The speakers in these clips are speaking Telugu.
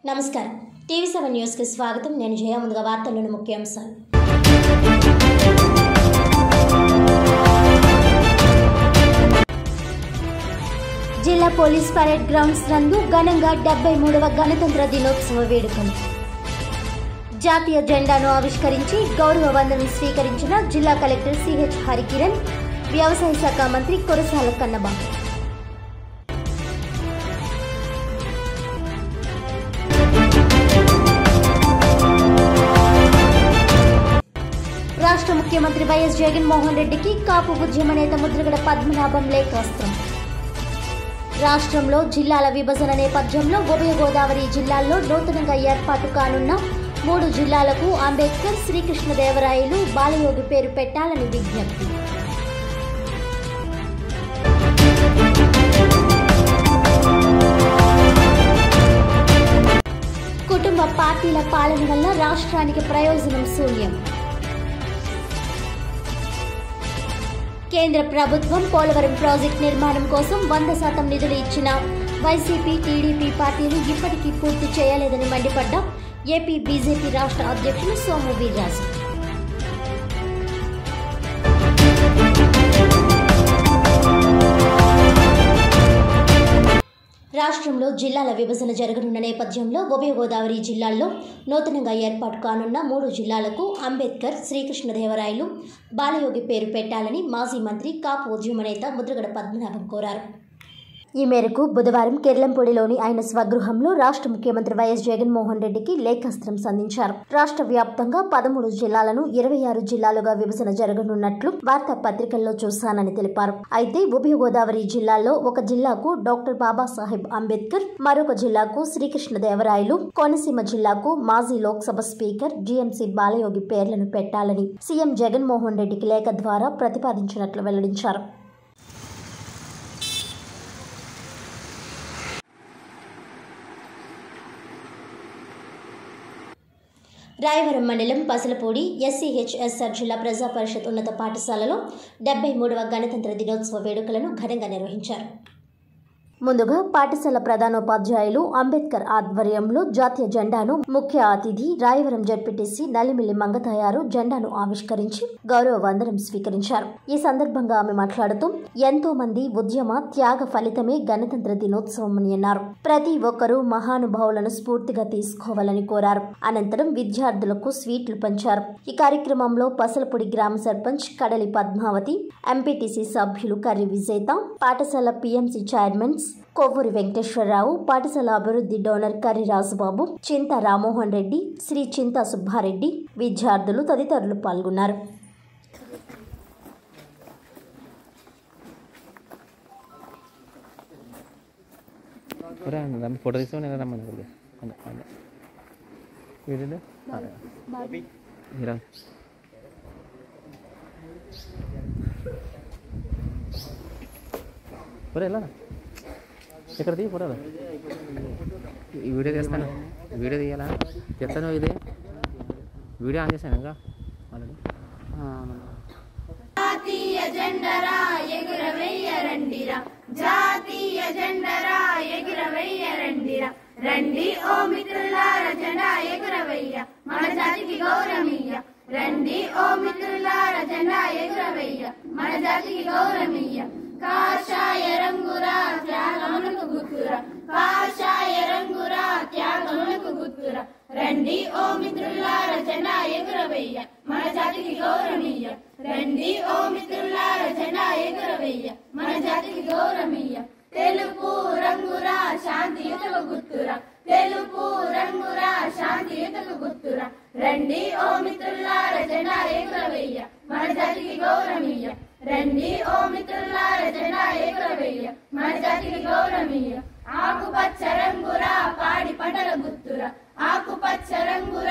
నమస్కారం టీవీ సెవెన్ న్యూస్కి స్వాగతం నేను జయ ముందుగా వార్తల్లోని ముఖ్యాంశాలు జిల్లా పోలీస్ పరేడ్ గ్రౌండ్స్ నందు ఘనంగా డెబ్బై మూడవ గణతంత్ర దినోత్సవ వేడుకలు జాతీయ జెండాను ఆవిష్కరించి గౌరవ వందనం స్వీకరించిన జిల్లా కలెక్టర్ సిహెచ్ హరికిరణ్ వ్యవసాయ శాఖ మంత్రి కురసాల కన్నబాబు రాష్ట్ర ముఖ్యమంత్రి వైఎస్ జగన్మోహన్ రెడ్డికి కాపు ఉద్యమ నేత ముద్రగడ పద్మనాభం లేఖాస్త్రం రాష్ట్రంలో జిల్లాల విభజన నేపథ్యంలో ఉభయ గోదావరి జిల్లాల్లో నూతనంగా ఏర్పాటు కానున్న మూడు జిల్లాలకు అంబేద్కర్ శ్రీకృష్ణదేవరాయలు బాలయోగి పేరు పెట్టాలని విజ్ఞప్తి కుటుంబ పార్టీల పాలన వల్ల రాష్ట్రానికి ప్రయోజనం శూన్యం కేంద్ర ప్రభుత్వం పోలవరం ప్రాజెక్టు నిర్మాణం కోసం వంద శాతం నిధులు ఇచ్చిన వైసీపీ టీడీపీ పార్టీలు ఇప్పటికీ పూర్తి చేయలేదని మండిపడ్డ ఏపీ బీజేపీ రాష్ట్ర అధ్యక్షులు సోము వీర్రాజు రాష్ట్రంలో జిల్లాల విభజన జరగనున్న నేపథ్యంలో ఉభయ గోదావరి జిల్లాల్లో నూతనంగా ఏర్పాటు కానున్న మూడు జిల్లాలకు అంబేద్కర్ శ్రీకృష్ణదేవరాయలు బాలయోగి పేరు పెట్టాలని మాజీ మంత్రి కాపు ఉద్యమ నేత ముద్రగడ పద్మనాభం కోరారు ఈ మేరకు బుధవారం కిర్లంపూడిలోని ఆయన స్వగృహంలో రాష్ట్ర ముఖ్యమంత్రి వైఎస్ జగన్మోహన్ రెడ్డికి లేఖాస్త్రం సంధించారు రాష్ట్ర వ్యాప్తంగా పదమూడు జిల్లాలను ఇరవై ఆరు జిల్లాలుగా విభజన జరగనున్నట్లు వార్తా పత్రికల్లో చూశానని తెలిపారు అయితే ఉభయ గోదావరి జిల్లాల్లో ఒక జిల్లాకు డాక్టర్ బాబాసాహెబ్ అంబేద్కర్ మరొక జిల్లాకు శ్రీకృష్ణదేవరాయలు కోనసీమ జిల్లాకు మాజీ లోక్సభ స్పీకర్ జీఎంసీ బాలయోగి పేర్లను పెట్టాలని సీఎం జగన్మోహన్ రెడ్డికి లేఖ ద్వారా ప్రతిపాదించినట్లు వెల్లడించారు రాయవరం మండలం పసలపూడి ఎస్సీహెచ్ఎస్ఆర్ జిల్లా ప్రజా పరిషత్ ఉన్నత పాఠశాలలో డెబ్బై మూడవ గణతంత్ర దినోత్సవ వేడుకలను ఘనంగా నిర్వహించారు ముందుగా పాఠశాల ప్రధానోపాధ్యాయులు అంబేద్కర్ ఆధ్వర్యంలో జాతీయ జెండాను ముఖ్య అతిథి రాయవరం జడ్పీటీసీ నలిమిల్లి మంగతాయారు జెండాను ఆవిష్కరించి గౌరవ వందనం స్వీకరించారు ఈ సందర్భంగా ఆమె మాట్లాడుతూ ఎంతో మంది ఉద్యమ త్యాగ ఫలితమే గణతంత్ర దినోత్సవం అని అన్నారు ప్రతి ఒక్కరూ మహానుభావులను స్ఫూర్తిగా తీసుకోవాలని కోరారు అనంతరం విద్యార్థులకు స్వీట్లు పంచారు ఈ కార్యక్రమంలో పసలపూడి గ్రామ సర్పంచ్ కడలి పద్మావతి ఎంపీటీసీ సభ్యులు కర్రి విజేత పాఠశాల పీఎంసీ చైర్మన్స్ కొవ్వూరి వెంకటేశ్వరరావు పాఠశాల అభివృద్ధి డోనర్ కర్రి రాజుబాబు చింత రామ్మోహన్ రెడ్డి శ్రీ చింత సుబ్బారెడ్డి విద్యార్థులు తదితరులు పాల్గొన్నారు ఒరే రమ్మ ఫోటో తీసుకో నేను రమ్మని కొద్దిగా అదే అదే వీడు హీరా ఒరే ఎలా ఇక్కడ తీ ఫోటోలు ఈ వీడియో తీస్తాను వీడియో తీయాలా చెప్తాను ఇది వీడియో ఆన్ చేశాను ఇంకా ఆల్రెడీ జాతీయ జెండరా ఎగురవెయ్యరండిరా జాతీయ జెండరా ఎగురవెయ్యరండిరా రండి ఓ మిత్రులార జెండా ఎగురవెయ్య మన జాతికి గౌరవమియ్య రండి ఓ మిత్రులార జెండా ఎగురవెయ్య మన జాతికి గౌరవమియ్య కాషాయ రంగురా త్యాగమునకు గుర్తురా కాషాయ రంగురా త్యాగమునకు గుర్తురా రండి ఓ మిత్రులార జెండా ఎగురవెయ్య మన జాతికి గౌరవమియ్య రండి ఓ మిత్రులార జెండా ఎగురవెయ్య మన జాతికి గౌరవమియ్య తెలుపు రంగురా శాంతియుతకు గుర్తురా తెలుపు రంగురా శాంతియుతకు గుర్తురా రండి ఓ మిత్రులార జెండా ఎగురవెయ్య మన జాతికి గౌరవమియ్య రండి ఓ మిత్రులార జెండా ఎగురవెయ్య మన జాతికి గౌరవమియ్య ఆకుపచ్చ రంగురా పాడి పంటల గుర్తురా ఆకుపచ్చ రంగురా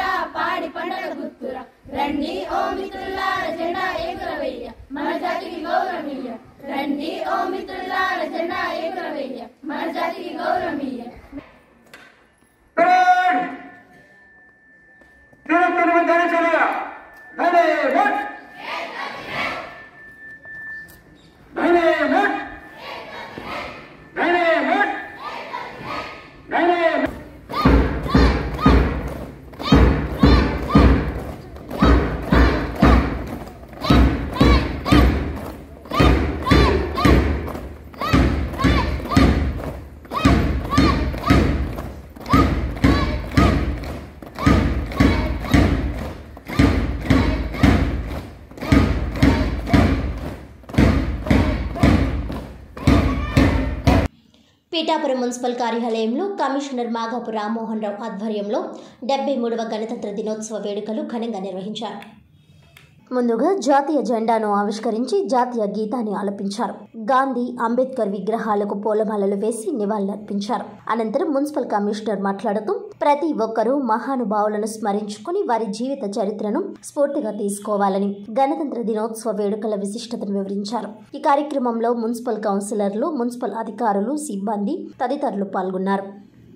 పిఠాపురం మున్సిపల్ కార్యాలయంలో కమిషనర్ మాగాపు రామ్మోహన్ రావు ఆధ్వర్యంలో డెబ్బై మూడవ గణతంత్ర దినోత్సవ వేడుకలు ఘనంగా నిర్వహించారు ముందుగా జాతీయ జెండాను ఆవిష్కరించి జాతీయ గీతాన్ని ఆలపించారు గాంధీ అంబేద్కర్ విగ్రహాలకు పూలమాలలు వేసి నివాళులర్పించారు అనంతరం మున్సిపల్ కమిషనర్ మాట్లాడుతూ ప్రతి ఒక్కరూ మహానుభావులను స్మరించుకుని వారి జీవిత చరిత్రను స్ఫూర్తిగా తీసుకోవాలని గణతంత్ర దినోత్సవ వేడుకల విశిష్టతను వివరించారు ఈ కార్యక్రమంలో మున్సిపల్ కౌన్సిలర్లు మున్సిపల్ అధికారులు సిబ్బంది తదితరులు పాల్గొన్నారు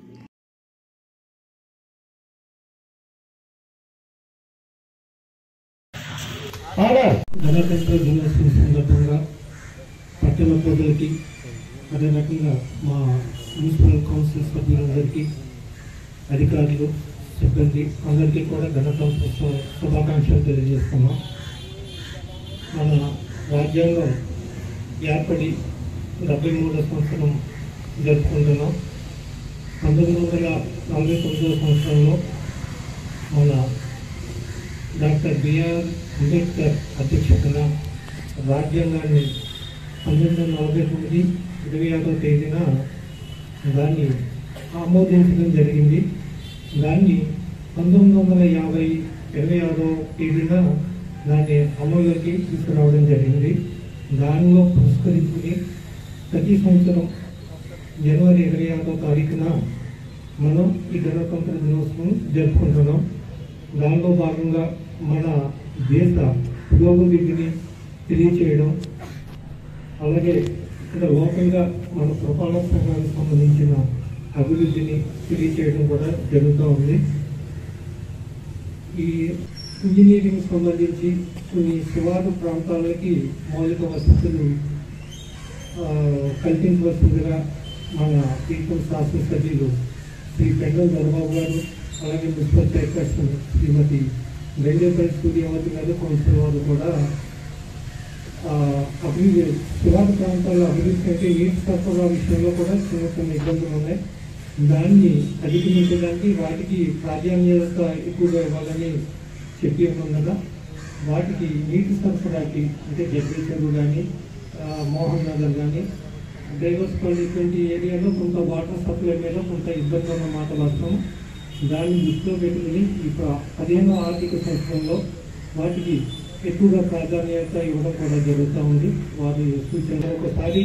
గణతంత్ర దినోత్సవం సందర్భంగా పట్టణ ప్రజలకి అదే రకంగా మా మున్సిపల్ కౌన్సిల్ సభ్యులందరికీ అధికారులు సిబ్బంది అందరికీ కూడా గణతంత్ర శు- శుభాకాంక్షలు తెలియజేస్తున్నాం మన రాజ్యాంగం ఏర్పడి డెబ్బై మూడో సంవత్సరం జరుపుకుంటున్నాం పంతొమ్మిది వందల నలభై తొమ్మిదవ సంవత్సరంలో మన డాక్టర్ బిఆర్ అంబేద్కర్ అధ్యక్షతన రాజ్యాంగాన్ని పంతొమ్మిది వందల నలభై తొమ్మిది ఇరవై ఆరో తేదీన దాన్ని ఆమోదించడం జరిగింది దాన్ని పంతొమ్మిది వందల యాభై ఇరవై ఆరో తేదీన దాన్ని అమలులోకి తీసుకురావడం జరిగింది దానిలో పురస్కరించుకుని ప్రతి సంవత్సరం జనవరి ఇరవై ఆరో తారీఖున మనం ఈ గణతంత్ర దినోత్సవం జరుపుకుంటున్నాం దానిలో భాగంగా మన దేశ పురోగతిని తెలియచేయడం అలాగే ఇక్కడ లోకల్గా మన పురపాలక సంఘానికి సంబంధించిన అభివృద్ధిని తెలియచేయడం కూడా జరుగుతూ ఉంది ఈ ఇంజనీరింగ్ సంబంధించి కొన్ని శివారు ప్రాంతాలకి మౌలిక వసతులు ఆ, కల్పించవలసిందిగా మన పీపుల్ శాసనసభ్యులు శ్రీ పెండల్ దొరబాబు గారు అలాగే మున్సిపల్ చైర్పర్సన్ శ్రీమతి బెండేపల్లి సూర్యవతి గారు కౌన్సిల్ వారు కూడా ఆ, అభివృద్ధి శివారు ప్రాంతాల్లో అభివృద్ధి అంటే నీటి సరఫరా విషయంలో కూడా చిన్న చిన్న ఇబ్బందులు ఉన్నాయి దాన్ని అధిగమించడానికి వాటికి ప్రాధాన్యత ఎక్కువగా ఇవ్వాలని చెప్పి ఉన్నదా వాటికి నీటి సరఫరాకి అంటే జగ్గీ చెరువు కానీ మోహన్ నగర్ కానీ డైవర్స్పల్లి ఇటువంటి ఏరియాలో కొంత వాటర్ సప్లై మీద కొంత ఇబ్బంది ఉన్న మాట వాస్తవం దాన్ని దృష్టిలో పెట్టుకుని ఈ ప్ర- పదిహేనో ఆర్థిక సంవత్సరంలో వాటికి ఎక్కువగా ప్రాధాన్యత ఇవ్వడం కూడా జరుగుతూ ఉంది వారి సూచన ఒకసారి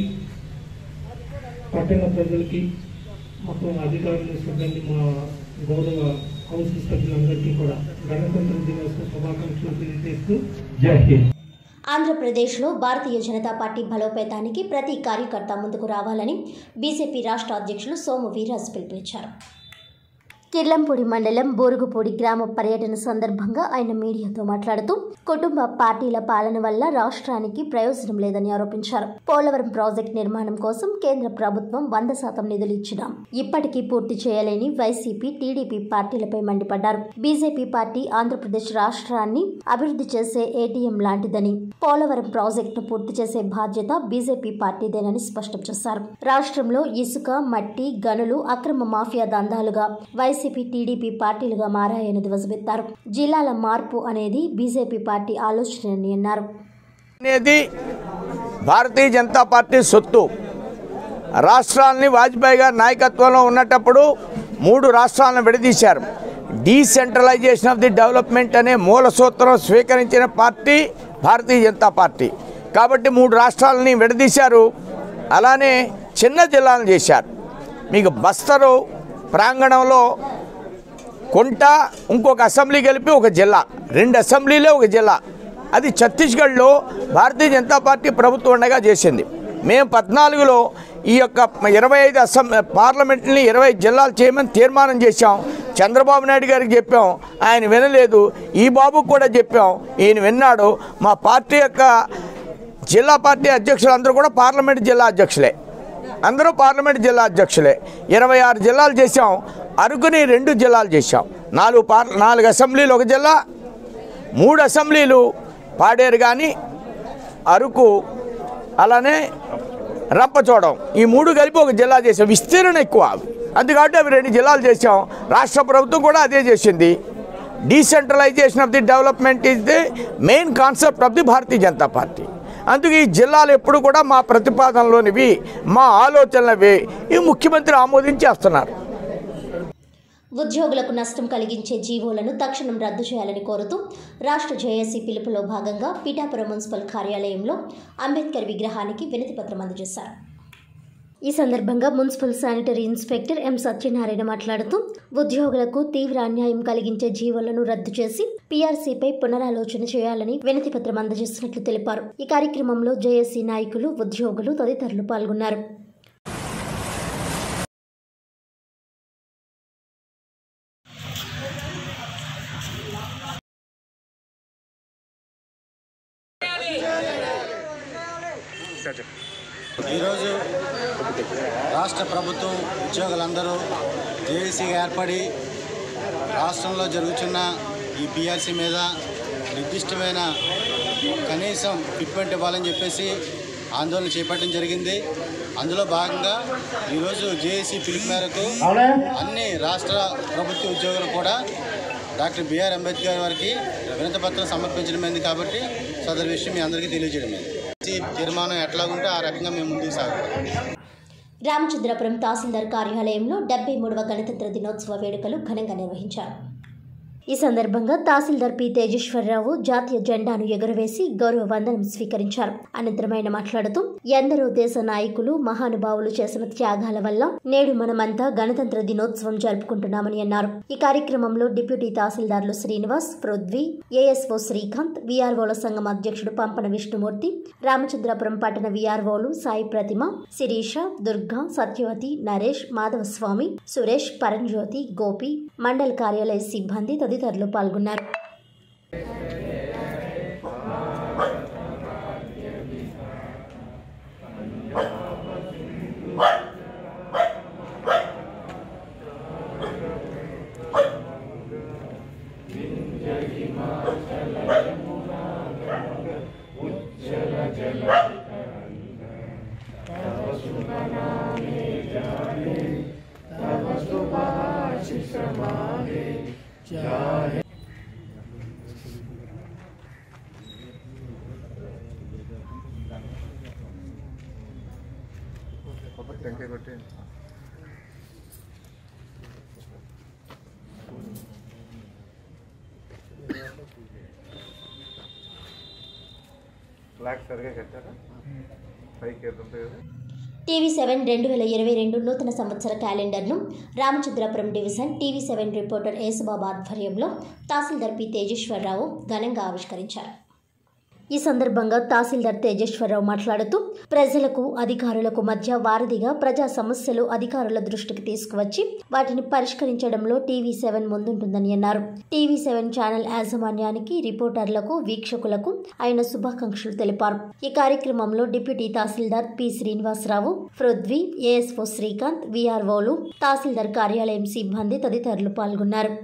పట్టణ ప్రజలకి మొత్తం అధికారులు సిబ్బంది మా గౌరవ కౌన్సిల్ సభ్యులందరికీ కూడా గణతంత్ర దినోత్సవ శుభాకాంక్షలు తెలియజేస్తూ జై హింద్ ఆంధ్రప్రదేశ్లో భారతీయ జనతా పార్టీ బలోపేతానికి ప్రతి కార్యకర్త ముందుకు రావాలని బీజేపీ రాష్ట్ర అధ్యక్షులు సోము వీర్రాజు పిలుపునిచ్చారు కిర్లంపూడి మండలం బోరుగుపూడి గ్రామ పర్యటన సందర్భంగా ఆయన మీడియాతో మాట్లాడుతూ కుటుంబ పార్టీల పాలన వల్ల రాష్ట్రానికి ప్రయోజనం లేదని ఆరోపించారు పోలవరం ప్రాజెక్టు నిర్మాణం కోసం కేంద్ర ప్రభుత్వం వంద శాతం నిధులు ఇచ్చినా ఇప్పటికీ పూర్తి చేయలేని వైసీపీ టీడీపీ పార్టీలపై మండిపడ్డారు బీజేపీ పార్టీ ఆంధ్రప్రదేశ్ రాష్ట్రాన్ని అభివృద్ధి చేసే ఏటీఎం లాంటిదని పోలవరం ప్రాజెక్టును పూర్తి చేసే బాధ్యత బీజేపీ పార్టీదేనని స్పష్టం చేశారు రాష్ట్రంలో ఇసుక మట్టి గనులు అక్రమ మాఫియా దందాలుగా వైసీపీ టీడీపీ పార్టీలుగా మారాయని ధ్వజమెత్తారు జిల్లాల మార్పు అనేది బీజేపీ పార్టీ ఆలోచనని అన్నారు అనేది భారతీయ జనతా పార్టీ సొత్తు రాష్ట్రాలని వాజ్పేయి గారి నాయకత్వంలో ఉన్నటప్పుడు మూడు రాష్ట్రాలను విడదీశారు డీసెంట్రలైజేషన్ ఆఫ్ ది డెవలప్మెంట్ అనే మూల సూత్రం స్వీకరించిన పార్టీ భారతీయ జనతా పార్టీ కాబట్టి మూడు రాష్ట్రాలని విడదీశారు అలానే చిన్న జిల్లాలను చేశారు మీకు బస్తరు ప్రాంగణంలో కొంట ఇంకొక అసెంబ్లీ కలిపి ఒక జిల్లా రెండు అసెంబ్లీలే ఒక జిల్లా అది ఛత్తీస్గఢ్లో భారతీయ జనతా పార్టీ ప్రభుత్వం ఉండగా చేసింది మేము పద్నాలుగులో ఈ యొక్క ఇరవై ఐదు అసెం పార్లమెంట్ని ఇరవై జిల్లాలు చేయమని తీర్మానం చేశాం చంద్రబాబు నాయుడు గారికి చెప్పాం ఆయన వినలేదు ఈ బాబుకు కూడా చెప్పాం ఈయన విన్నాడు మా పార్టీ యొక్క జిల్లా పార్టీ అధ్యక్షులు అందరూ కూడా పార్లమెంట్ జిల్లా అధ్యక్షులే అందరూ పార్లమెంట్ జిల్లా అధ్యక్షులే ఇరవై ఆరు జిల్లాలు చేశాం అరకుని రెండు జిల్లాలు చేశాం నాలుగు పార్ నాలుగు అసెంబ్లీలు ఒక జిల్లా మూడు అసెంబ్లీలు పాడేరు కానీ అరకు అలానే రంపచోడం ఈ మూడు కలిపి ఒక జిల్లా చేసాం విస్తీర్ణం ఎక్కువ అవి అందుకని అవి రెండు జిల్లాలు చేసాం రాష్ట్ర ప్రభుత్వం కూడా అదే చేసింది decentralization of the development is the main concept of the Bharatiya Janata Party అందుకే ఈ జిల్లాలు ఎప్పుడు కూడా మా ప్రతిపాదనలోనివి మా ఆలోచనలవి ఈ ముఖ్యమంత్రి ఆమోదించేస్తున్నారు ఉద్యోగులకు నష్టం కలిగించే జీవోలను తక్షణం రద్దు చేయాలని కోరుతూ రాష్ట్ర జేఏసీ పిలుపులో భాగంగా పీఠాపురం మున్సిపల్ కార్యాలయంలో అంబేద్కర్ విగ్రహానికి వినతి పత్రం అందజేశారు ఈ సందర్భంగా municipal sanitary inspector M Satyanarayana మాట్లాడుతూ ఉద్యోగులకు తీవ్ర అన్యాయం కలిగించే జీవోలను రద్దు చేసి పీఆర్సీపై పునరాలోచన చేయాలని వినతి పత్రం అందజేస్తున్నట్లు తెలిపారు ఈ కార్యక్రమంలో జేఏసీ నాయకులు ఉద్యోగులు తదితరులు పాల్గొన్నారు ఈరోజు రాష్ట్ర ప్రభుత్వం ఉద్యోగులందరూ జేఏసీగా ఏర్పడి రాష్ట్రంలో జరుగుతున్న ఈ పిఆర్సీ మీద నిర్దిష్టమైన కనీసం ఫిట్మెంట్ ఇవ్వాలని చెప్పేసి ఆందోళన చేపట్టడం జరిగింది అందులో భాగంగా ఈరోజు జేఏసీ పిలుపు మేరకు అన్ని రాష్ట్ర ప్రభుత్వ ఉద్యోగులు కూడా డాక్టర్ బిఆర్ అంబేద్కర్ వారికి వినతి పత్రం సమర్పించడమైంది కాబట్టి సదరు విషయం మీ అందరికీ తెలియజేయడమైంది ఈ తీర్మానం ఎట్లాగుంటే ఆ రకంగా మేము ముందుకు సాగుతాం రామచంద్రపురం తహసీల్దార్ కార్యాలయంలో డెబ్బై మూడవ గణతంత్ర దినోత్సవ వేడుకలు ఘనంగా నిర్వహించారు ఈ సందర్భంగా తహసీల్దార్ పి తేజేశ్వరరావు జాతీయ జెండాను ఎగురవేసి గౌరవ వందనం స్వీకరించారు అనంతరం ఆయన మాట్లాడుతూ ఎందరో దేశ నాయకులు మహానుభావులు చేసిన త్యాగాల వల్ల నేడు మనమంతా గణతంత్ర దినోత్సవం జరుపుకుంటున్నామని అన్నారు ఈ కార్యక్రమంలో డిప్యూటీ తహసీల్దార్లు శ్రీనివాస్ పృథ్వీ ఏఎస్ఓ శ్రీకాంత్ విఆర్ఓల సంఘం అధ్యక్షుడు పంపన విష్ణుమూర్తి రామచంద్రపురం పట్టణ విఆర్ఓలు సాయి ప్రతిమ శిరీష దుర్గా సత్యవతి నరేష్ మాధవస్వామి సురేష్ పరంజ్యోతి గోపి మండల కార్యాలయ సిబ్బంది తదితరులు పాల్గొన్నారు ఫ్లాగ్ సరిగా కట్టారా పైకి ఎదురుంటుంది కదా టీవీ సెవెన్ రెండు వేల ఇరవై రెండు నూతన సంవత్సర క్యాలెండర్ను Ramachandrapuram division TV seven reporter Yesubabu ఆధ్వర్యంలో తహసీల్దార్ పి తేజేశ్వరరావు ఘనంగా ఆవిష్కరించారు ఈ సందర్భంగా తహసీల్దార్ తేజేశ్వరరావు మాట్లాడుతూ ప్రజలకు అధికారులకు మధ్య వారధిగా ప్రజా సమస్యలు అధికారుల దృష్టికి తీసుకువచ్చి వాటిని పరిష్కరించడంలో టీవీ సెవెన్ ముందుంటుందని అన్నారు టీవీ సెవెన్ ఛానల్ యాజమాన్యానికి రిపోర్టర్లకు వీక్షకులకు ఆయన శుభాకాంక్షలు తెలిపారు ఈ కార్యక్రమంలో deputy tahsildar P Srinivasarao Prithvi ASO Srikanth విఆర్ఓలు తహసీల్దార్ కార్యాలయం సిబ్బంది తదితరులు పాల్గొన్నారు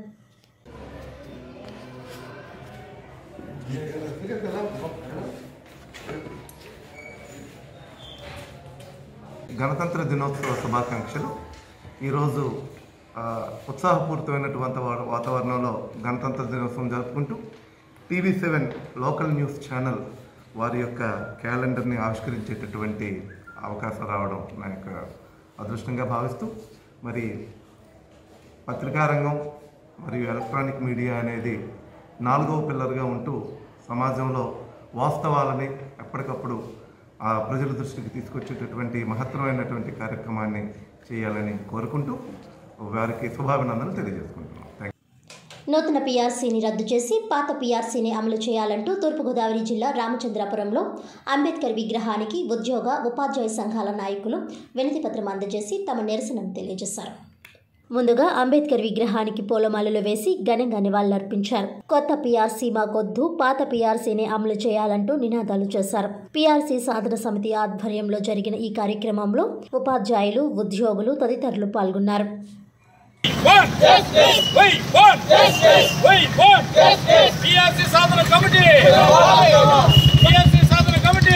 గణతంత్ర దినోత్సవ శుభాకాంక్షలు ఈరోజు ఆ, ఉత్సాహపూరితమైనటువంటి వా- వాతావరణంలో గణతంత్ర దినోత్సవం జరుపుకుంటూ TV seven local news channel వారి యొక్క క్యాలెండర్ని ఆవిష్కరించేటటువంటి అవకాశం రావడం నా యొక్క అదృష్టంగా భావిస్తూ మరి పత్రికా రంగం మరియు ఎలక్ట్రానిక్ మీడియా అనేది నాలుగవ పిల్లర్గా ఉంటూ సమాజంలో వాస్తవాలని ఎప్పటికప్పుడు ఆ ప్రజల దృష్టికి తీసుకొచ్చేటటువంటి మహత్తరమైనటువంటి కార్యక్రమాన్ని చేయాలని కోరుకుంటూ వారికి శుభాభినందనలు తెలియజేసుకుంటున్నాం థ్యాంక్ నూతన పీఆర్సీని రద్దు చేసి పాత పీఆర్సీని అమలు చేయాలంటూ తూర్పుగోదావరి జిల్లా రామచంద్రాపురంలో అంబేద్కర్ విగ్రహానికి ఉద్యోగ ఉపాధ్యాయ సంఘాల నాయకులు వినతి పత్రం అందజేసి తమ నిరసనను తెలియజేశారు ముందుగా అంబేద్కర్ విగ్రహానికి పూలమాలలు వేసి ఘనంగా నివాళులర్పించారు కొత్త పీఆర్సీ మాకొద్దు పాత పీఆర్సీని అమలు చేయాలంటూ నినాదాలు చేశారు పీఆర్సీ సాధన సమితి ఆధ్వర్యంలో జరిగిన ఈ కార్యక్రమంలో ఉపాధ్యాయులు ఉద్యోగులు తదితరులు పాల్గొన్నారు want justice. We want justice. We want justice. PRC సాధన కమిటీ PRC సాధన కమిటీ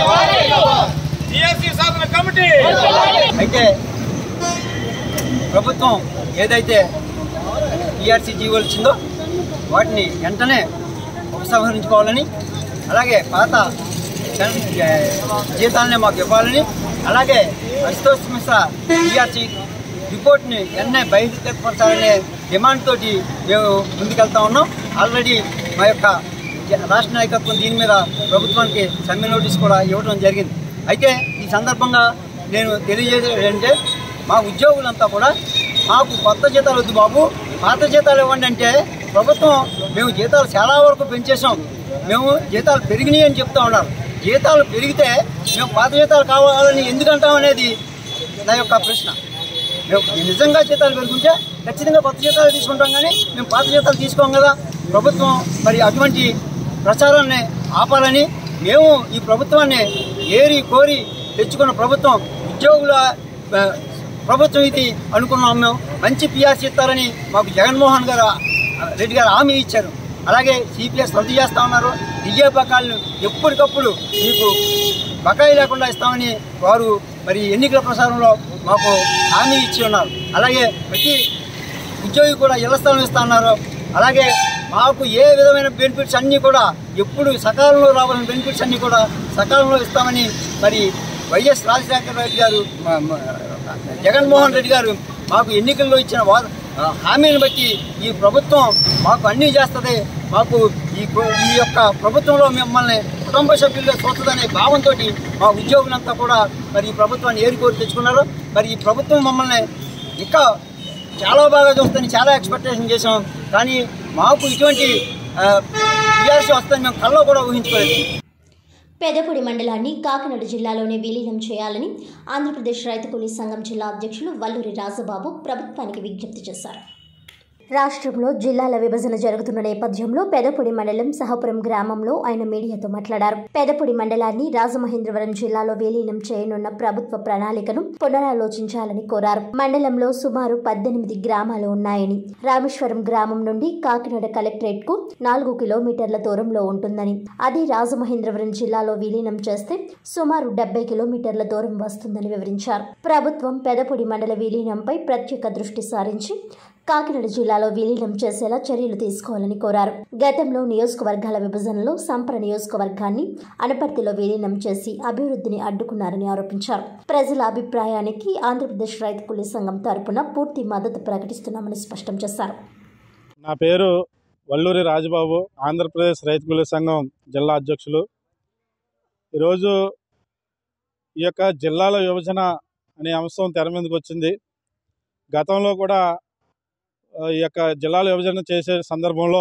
PRC సాధన కమిటీ అయితే ప్రభుత్వం ఏదైతే ఈఆర్సీ జీవోలు ఇచ్చిందో వాటిని వెంటనే ఉపసంహరించుకోవాలని అలాగే పాత జీతాలని మాకు ఇవ్వాలని అలాగే అశుతోష్ మిశ్రా టీఆర్సీ రిపోర్ట్ని వెంటనే బయటపరచాలనే డిమాండ్ తోటి మేము ముందుకెళ్తా ఉన్నాం ఆల్రెడీ మా యొక్క రాష్ట్ర నాయకత్వం దీని మీద ప్రభుత్వానికి సమ్మె నోటీస్ కూడా ఇవ్వడం జరిగింది అయితే ఈ సందర్భంగా నేను తెలియజేసేది ఏంటంటే మా ఉద్యోగులంతా కూడా మాకు కొత్త జీతాలు వద్దు బాబు పాత జీతాలు ఇవ్వండి అంటే ప్రభుత్వం మేము జీతాలు చాలా వరకు పెంచేసాం మేము జీతాలు పెరిగినాయి అని చెప్తా ఉన్నారు జీతాలు పెరిగితే మేము పాత జీతాలు కావాలని ఎందుకంటాం అనేది నా యొక్క ప్రశ్న మేము నిజంగా జీతాలు పెరుగుంటే ఖచ్చితంగా కొత్త జీతాలు తీసుకుంటాం కానీ మేము పాత జీతాలు తీసుకోం కదా ప్రభుత్వం మరి అటువంటి ప్రచారాన్ని ఆపాలని మేము ఈ ప్రభుత్వాన్ని ఏరి కోరి తెచ్చుకున్న ప్రభుత్వం ఉద్యోగుల ఆ, ప్రభుత్వం ఇది అనుకున్నాం మేము మంచి పిఆర్సీ ఇస్తారని మాకు జగన్మోహన్ గారు ఆ, రెడ్డి గారు హామీ ఇచ్చారు అలాగే సిపిఎస్ రద్దు చేస్తా ఉన్నారు డిఏ బకాయిలను ఎప్పటికప్పుడు మీకు బకాయి లేకుండా ఇస్తామని వారు మరి ఎన్నికల ప్రచారంలో మాకు హామీ ఇచ్చి ఉన్నారు అలాగే ప్రతి ఉద్యోగి కూడా ఇళ్ల స్థలం ఇస్తా ఉన్నారు అలాగే మాకు ఏ విధమైన బెనిఫిట్స్ అన్నీ కూడా ఎప్పుడు సకాలంలో రావాల్సిన బెనిఫిట్స్ అన్నీ కూడా సకాలంలో ఇస్తామని మరి వైఎస్ రాజశేఖర రెడ్డి గారు మ- మ- జగన్మోహన్ రెడ్డి గారు మాకు ఎన్నికల్లో ఇచ్చిన వా- ఆ, హామీని బట్టి ఈ ప్రభుత్వం మాకు అన్నీ చేస్తుంది మాకు ఈ ప్ర- ఈ యొక్క ప్రభుత్వంలో మిమ్మల్ని కుటుంబ సభ్యులుగా చూస్తుందనే భావంతో మా ఉద్యోగులంతా కూడా మరి ఈ ప్రభుత్వాన్ని ఏరుకోరి తెచ్చుకున్నారు మరి ఈ ప్రభుత్వం మమ్మల్ని ఇంకా చాలా బాగా చూస్తుందని చాలా ఎక్స్పెక్టేషన్ చేసాం కానీ మాకు ఇటువంటి టీఆర్సీ వస్తుందని మేము కల్లో కూడా ఊహించుకోలేదు పెదపూడి మండలాన్ని కాకినాడ జిల్లాలోనే విలీనం చేయాలని ఆంధ్రప్రదేశ్ రైతు కూలీ సంఘం జిల్లా అధ్యక్షులు వల్లూరి రాజబాబు ప్రభుత్వానికి విజ్ఞప్తి చేశారు రాష్ట్రంలో జిల్లాల విభజన జరుగుతున్న నేపథ్యంలో పెదపొడి మండలం సహపురం గ్రామంలో ఆయన మీడియాతో మాట్లాడారు పెదపొడి మండలాన్ని రాజమహేంద్రవరం జిల్లాలో విలీనం చేయనున్న ప్రభుత్వ ప్రణాళికను పునరాలోచించాలని కోరారు మండలంలో సుమారు పద్దెనిమిది గ్రామాలు ఉన్నాయని రామేశ్వరం గ్రామం నుండి కాకినాడ కలెక్టరేట్ కు నాలుగు కిలోమీటర్ల దూరంలో ఉంటుందని అది రాజమహేంద్రవరం జిల్లాలో విలీనం చేస్తే సుమారు డెబ్బై కిలోమీటర్ల దూరం వస్తుందని వివరించారు ప్రభుత్వం పెదపొడి మండల విలీనంపై ప్రత్యేక దృష్టి సారించి కాకినాడ జిల్లాలో విలీనం చేసేలా చర్యలు తీసుకోవాలని కోరారు గతంలో నియోజకవర్గాల విభజనలో సంపర నియోజకవర్గాన్ని అనపర్తిలో విలీనం చేసి అభివృద్ధిని అడ్డుకున్నారని ఆరోపించారు ప్రజల అభిప్రాయానికి ఆంధ్రప్రదేశ్ రైతు కూలీ సంఘం తరపున పూర్తి మద్దతు ప్రకటిస్తున్నామని స్పష్టం చేశారు నా పేరు వల్లూరి రాజబాబు ఆంధ్రప్రదేశ్ రైతు కూలీ సంఘం జిల్లా అధ్యక్షులు ఈరోజు ఈ యొక్క జిల్లాల విభజన అనే అంశం తెర మీదకి వచ్చింది గతంలో కూడా ఆ, ఈ యొక్క జిల్లాల విభజన చేసే సందర్భంలో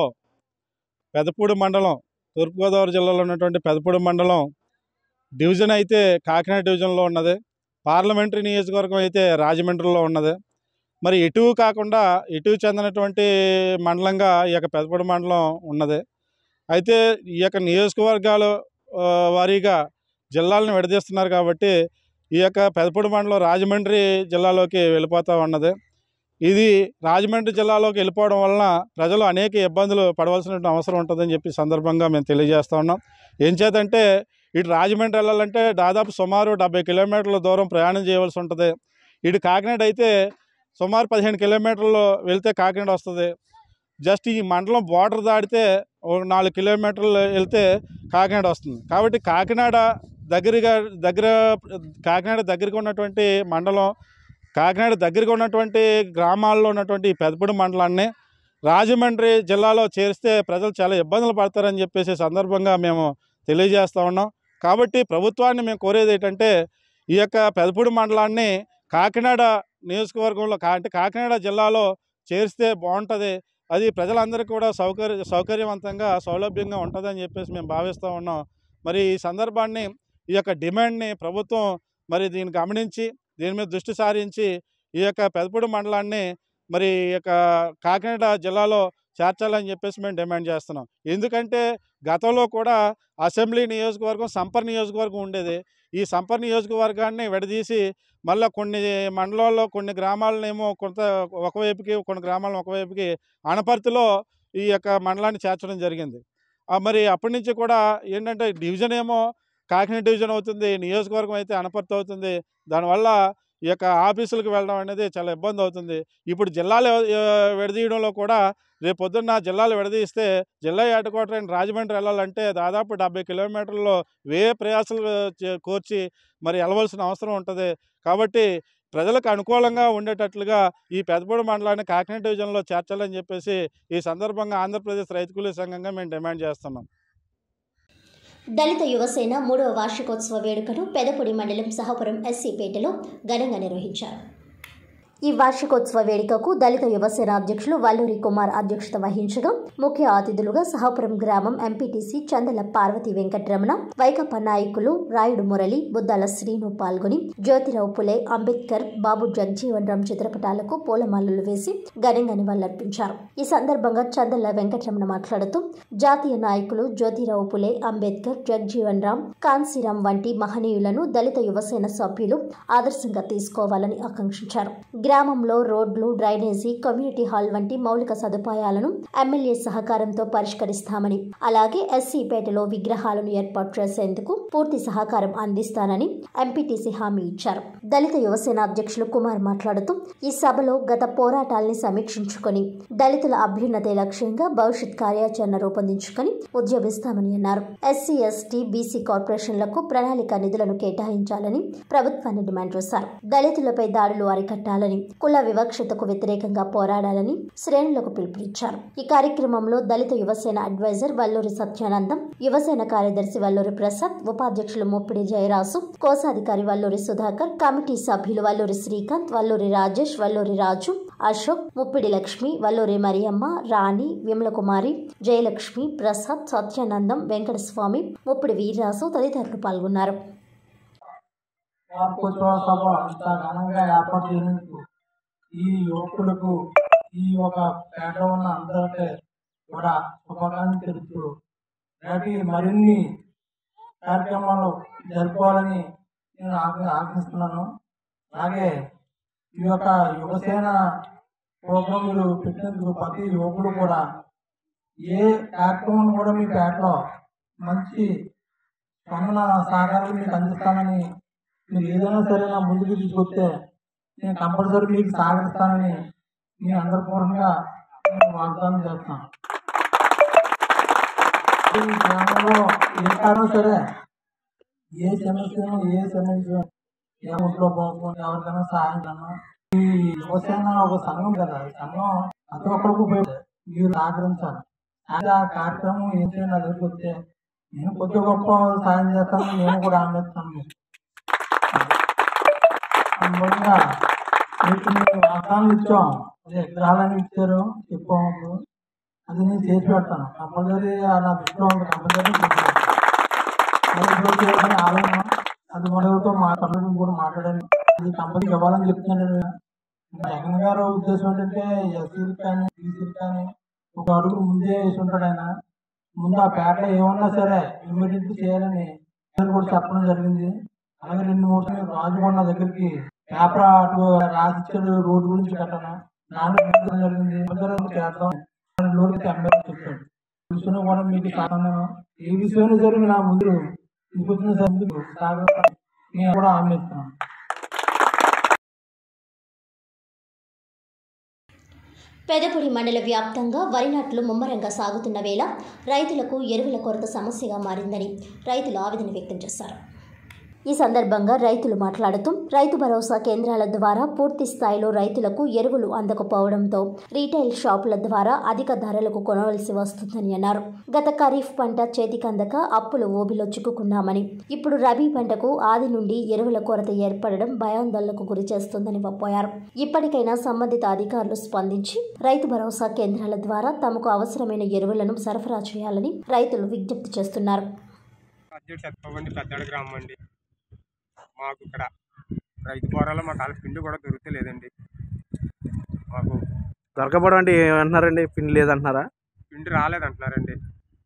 పెదపూడి మండలం తూర్పుగోదావరి జిల్లాలో ఉన్నటువంటి పెదపూడి మండలం డివిజన్ అయితే కాకినాడ డివిజన్లో ఉన్నది పార్లమెంటరీ నియోజకవర్గం అయితే రాజమండ్రిలో ఉన్నది మరి ఇటు కాకుండా ఇటు చెందినటువంటి మండలంగా ఈ యొక్క పెదపూడి మండలం ఉన్నది అయితే ఈ యొక్క నియోజకవర్గాలు ఆ, వారీగా జిల్లాలను విడదీస్తున్నారు కాబట్టి ఈ యొక్క పెదపూడి మండలం రాజమండ్రి జిల్లాలోకి వెళ్ళిపోతూ ఉన్నది ఇది రాజమండ్రి జిల్లాలోకి వెళ్ళిపోవడం వలన ప్రజలు అనేక ఇబ్బందులు పడవలసినటువంటి అవసరం ఉంటుందని చెప్పి సందర్భంగా మేము తెలియజేస్తూ ఉన్నాం ఏం చేతంటే ఇటు రాజమండ్రి వెళ్ళాలంటే దాదాపు సుమారు డెబ్బై కిలోమీటర్ల దూరం ప్రయాణం చేయవలసి ఉంటుంది ఇటు కాకినాడ అయితే సుమారు పదిహేను కిలోమీటర్లు వెళ్తే కాకినాడ వస్తుంది జస్ట్ ఈ మండలం బార్డర్ దాటితే ఒక నాలుగు కిలోమీటర్లు వెళ్తే కాకినాడ వస్తుంది కాబట్టి కాకినాడ దగ్గరగా దగ్గర కాకినాడ దగ్గరగా ఉన్నటువంటి మండలం కాకినాడ దగ్గరగా ఉన్నటువంటి గ్రామాల్లో ఉన్నటువంటి ఈ పెదపూడి మండలాన్ని రాజమండ్రి జిల్లాలో చేరిస్తే ప్రజలు చాలా ఇబ్బందులు పడతారని చెప్పేసి సందర్భంగా మేము తెలియజేస్తూ ఉన్నాం కాబట్టి ప్రభుత్వాన్ని మేము కోరేది ఏంటంటే ఈ యొక్క పెదపూడి మండలాన్ని కాకినాడ నియోజకవర్గంలో కా అంటే కాకినాడ జిల్లాలో చేరిస్తే బాగుంటుంది అది ప్రజలందరికీ కూడా సౌకర్య సౌకర్యవంతంగా సౌలభ్యంగా ఉంటుందని చెప్పేసి మేము భావిస్తూ ఉన్నాం మరి ఈ సందర్భాన్ని ఈ యొక్క డిమాండ్ని ప్రభుత్వం మరి దీన్ని గమనించి దీని మీద దృష్టి సారించి ఈ యొక్క పెదపూడి మండలాన్ని మరి ఈ యొక్క కాకినాడ జిల్లాలో చేర్చాలని చెప్పేసి మేము డిమాండ్ చేస్తున్నాం ఎందుకంటే గతంలో కూడా అసెంబ్లీ నియోజకవర్గం సంపర్ నియోజకవర్గం ఉండేది ఈ సంపర్ నియోజకవర్గాన్ని విడదీసి మళ్ళీ కొన్ని మండలాల్లో కొన్ని గ్రామాలనేమో కొంత ఒకవైపుకి కొన్ని గ్రామాలను ఒకవైపుకి అనపర్తిలో ఈ యొక్క మండలాన్ని చేర్చడం జరిగింది ఆ మరి అప్పటి నుంచి కూడా ఏంటంటే డివిజన్ ఏమో కాకినాడ డివిజన్ అవుతుంది నియోజకవర్గం అయితే అనపర్తి అవుతుంది దానివల్ల ఈ యొక్క ఆఫీసులకు వెళ్ళడం అనేది చాలా ఇబ్బంది అవుతుంది ఇప్పుడు జిల్లాలు ఆ, విడదీయడంలో కూడా రేపు పొద్దున్న జిల్లాలు విడదీస్తే జిల్లా హెడ్ క్వార్టర్ అయిన రాజమండ్రి వెళ్ళాలంటే దాదాపు డెబ్బై కిలోమీటర్లలో వే ప్రయాసాలు చే- కోర్చి మరి వెళ్ళవలసిన అవసరం ఉంటుంది కాబట్టి ప్రజలకు అనుకూలంగా ఉండేటట్లుగా ఈ పెద్దపూడి మండలాన్ని కాకినాడ డివిజన్లో చేర్చాలని చెప్పేసి ఈ సందర్భంగా ఆంధ్రప్రదేశ్ రైతు కూలీ సంఘంగా మేము డిమాండ్ చేస్తున్నాం దళిత యువసేన మూడవ వార్షికోత్సవ వేడుకను పెదపొడి మండలం సహపురం ఎస్సీపేటలో ఘనంగా నిర్వహించారు ఈ వార్షికోత్సవ వేడుకకు దళిత యువసేన అధ్యక్షులు వల్లూరి కుమార్ అధ్యక్షత వహించగా ముఖ్య అతిథులుగా సహాపురం గ్రామం ఎంపీటీసీ చందల పార్వతి వెంకటరమణ వైకప్ప నాయకులు రాయుడు మురళి బుద్దాల శ్రీను పాల్గొని జ్యోతిరావు పులే అంబేద్కర్ బాబు జగజీవన్ రామ్ చిత్రపటాలకు పూలమాలలు వేసి ఘనంగా నివాళులర్పించారు ఈ సందర్భంగా చందల వెంకటరమణ మాట్లాడుతూ జాతీయ నాయకులు జ్యోతిరావు పులే అంబేద్కర్ జగజీవన్ రామ్ కాన్సీరామ్ వంటి మహనీయులను దళిత యువసేన సభ్యులు ఆదర్శంగా తీసుకోవాలని ఆకాంక్షించారు గ్రామంలో రోడ్లు డ్రైనేజీ కమ్యూనిటీ హాల్ వంటి మౌలిక సదుపాయాలను ఎమ్మెల్యే సహకారంతో పరిష్కరిస్తామని అలాగే ఎస్సీపేటలో విగ్రహాలను ఏర్పాటు చేసేందుకు పూర్తి సహకారం అందిస్తానని ఎంపీటీసీ హామీ ఇచ్చారు దళిత యువసేన అధ్యక్షులు కుమార్ మాట్లాడుతూ ఈ సభలో గత పోరాటాల్ని సమీక్షించుకొని దళితుల అభ్యున్నతే లక్ష్యంగా భవిష్యత్ కార్యాచరణ రూపొందించుకొని ఉద్యమిస్తామని అన్నారు ఎస్సీ ఎస్టీ బీసీ కార్పొరేషన్లకు ప్రణాళిక నిధులను కేటాయించాలని ప్రభుత్వాన్ని డిమాండ్ చేశారు దళితులపై దాడులు అరికట్టాలని కుల వివక్షతకు వ్యతిరేకంగా పోరాడాలని శ్రేణులకు పిలుపునిచ్చారు ఈ కార్యక్రమంలో దళిత యువసేన అడ్వైజర్ వల్లూరి సత్యానందం యువసేన కార్యదర్శి వల్లూరి ప్రసాద్ ఉపాధ్యక్షులు ముప్పిడి జయరాసు కోశాధికారి వల్లూరి సుధాకర్ కమిటీ సభ్యులు వల్లూరి శ్రీకాంత్ వల్లూరి రాజేష్ వల్లూరి రాజు అశోక్ ముప్పిడి లక్ష్మి వల్లూరి మరియమ్మ రాణి విమలకుమారి జయలక్ష్మి ప్రసాద్ సత్యానందం వెంకటస్వామి ముప్పిడి వీర్రాసు తదితరులు పాల్గొన్నారు వార్షికోత్సవ సభ ఇంత ఘనంగా ఏర్పాటు చేసినందుకు ఈ యువకులకు ఈ ఒక పేట ఉన్న అందరికీ కూడా శుభాకాంక్షలు తెలుపుతూ నేటి మరిన్ని కార్యక్రమాలు జరుపుకోవాలని నేను ఆజ్ఞ ఆజ్ఞిస్తున్నాను అలాగే ఈ యొక్క యువసేన ప్రోగ్రాములు పెట్టినందుకు ప్రతి యువకుడు కూడా ఏ కార్యక్రమం కూడా మీ పేటలో మంచి స్పందన సహకారాలు మీకు అందిస్తానని మీరు ఏదైనా సరే నా ముందుకు తీసుకొస్తే నేను కంపల్సరీ మీకు సహకరిస్తానని మీ అందరిపూర్వకంగా నేను వాగ్దానం చేస్తాను ఈ గ్రామంలో ఏ కారణం సరే ఏ సమస్యను ఏ సమస్య ఏ ఊళ్ళో పోకుండా ఎవరికైనా సహాయం కన్నా ఈ యువసేన ఒక సంఘం కదా ఈ సంఘం ప్రతి ఒక్కరికి ఉపయోగ మీరు సహకరించాలి అదే ఆ కార్యక్రమం ఏం చేయాలి నా దగ్గరికి వస్తే నేను కొద్ది గొప్ప సాయం చేస్తాను నేను కూడా ఆమెస్తాను మీకు అందువల్ల మీకు మేము వాగ్దానం ఇచ్చాం అదే విగ్రహాలని ఇచ్చారు చెప్పాము అది నేను చేసి పెడతాను కంపల్సరీ నా దృష్టిలో ఉంది కంపల్సరీ చేసి పెడతాను మరి ఇప్పుడు చేసిన ఆలయం అది మనతో మాట్లాడడం కూడా మాట్లాడాను అది కంపెనీకి ఇవ్వాలని చెప్తున్నాను నేను. జగన్ గారు ఉద్దేశం ఏంటంటే ఎస్సీలకు కానీ బీసీలకు కానీ ఒక అడుగు ముందే వేసి ఉంటాడు ఆయన ముందు ఆ పేటలో ఏమన్నా సరే ఇమ్మీడియట్ చేయాలని నేను కూడా చెప్పడం జరిగింది అలాగే రెండు మూడు సార్లు రాజుకొండ దగ్గరికి పేపర్ అటు రాసిచ్చాడు రోడ్డు గురించి కట్టాను నాన్న చెప్పడం జరిగింది అందరూ చేద్దాం అని లోకి ఎమ్మెల్యే చెప్పాడు విషయంలో కూడా మీకు సాధన ఏ విషయంలో సరే నా ముందు ఇంకొచ్చిన సందుకు సాగ నేను కూడా హామీ ఇస్తున్నాను పెదపూడి మండల వ్యాప్తంగా వరి నాట్లు ముమ్మరంగా సాగుతున్న వేళ రైతులకు ఎరువుల కొరత సమస్యగా మారిందని రైతులు ఆవేదన వ్యక్తం చేశారు ఈ సందర్భంగా రైతులు మాట్లాడుతూ రైతు భరోసా కేంద్రాల ద్వారా పూర్తి స్థాయిలో రైతులకు ఎరువులు అందకపోవడంతో రీటైల్ షాపుల ద్వారా అధిక ధరలకు కొనవలసి వస్తుందని అన్నారు గత ఖరీఫ్ పంట చేతికందక అప్పులు ఊబిలో చిక్కుకున్నామని ఇప్పుడు రబీ పంటకు ఆది నుండి ఎరువుల కొరత ఏర్పడడం భయాందోళనకు గురి చేస్తుందని వాపోయారు ఇప్పటికైనా సంబంధిత అధికారులు స్పందించి రైతు భరోసా కేంద్రాల ద్వారా తమకు అవసరమైన ఎరువులను సరఫరా చేయాలని రైతులు విజ్ఞప్తి చేస్తున్నారు అధ్యక్షుడు సత్యబాబు పెద్దాడు గ్రామం అండి మాకు ఇక్కడ రైతు పోరాలో మాకు అలా పిండి కూడా దొరుకుతలేదండి మాకు దొరకపోవడం అంటే ఏమంటున్నారండి పిండి లేదంటున్నారా పిండి రాలేదంటున్నారండి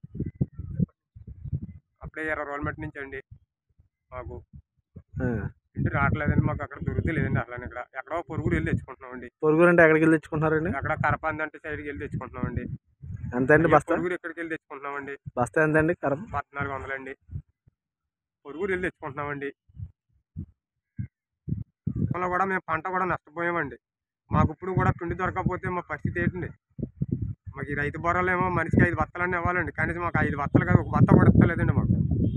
అప్పుడే ఇరవై రోజుల మట్టి నుంచి అండి మాకు ఆ. పిండి రావట్లేదండి మాకు అక్కడ దొరుకుతలేదండి అసలు ఇక్కడ ఎక్కడో పొరుగురు వెళ్ళి తెచ్చుకుంటున్నామండి పొరుగురు అంటే ఎక్కడికి వెళ్ళి తెచ్చుకుంటున్నారండి అక్కడ కరపంది అంటే సైడ్కి వెళ్ళి తెచ్చుకుంటున్నామండి ఎంత అండి బస్తా పొరుగురు ఎక్కడికి వెళ్ళి తెచ్చుకుంటున్నామండి బస్తా ఎంత అండి కరం పద్నాలుగు వందలండి పొరుగురు వెళ్ళి తెచ్చుకుంటున్నామండి గతంలో కూడా మేము పంట కూడా నష్టపోయామండి మాకు ఇప్పుడు కూడా పిండి దొరకకపోతే మా పరిస్థితి ఏంటండి మాకు ఈ రైతు బొర్రలు ఏమో మనిషికి ఐదు బత్తలన్నీ ఇవ్వాలండి కనీసం మాకు ఐదు బత్తలు కాదు ఒక బత్త కూడా ఇస్తలేదండి మాకు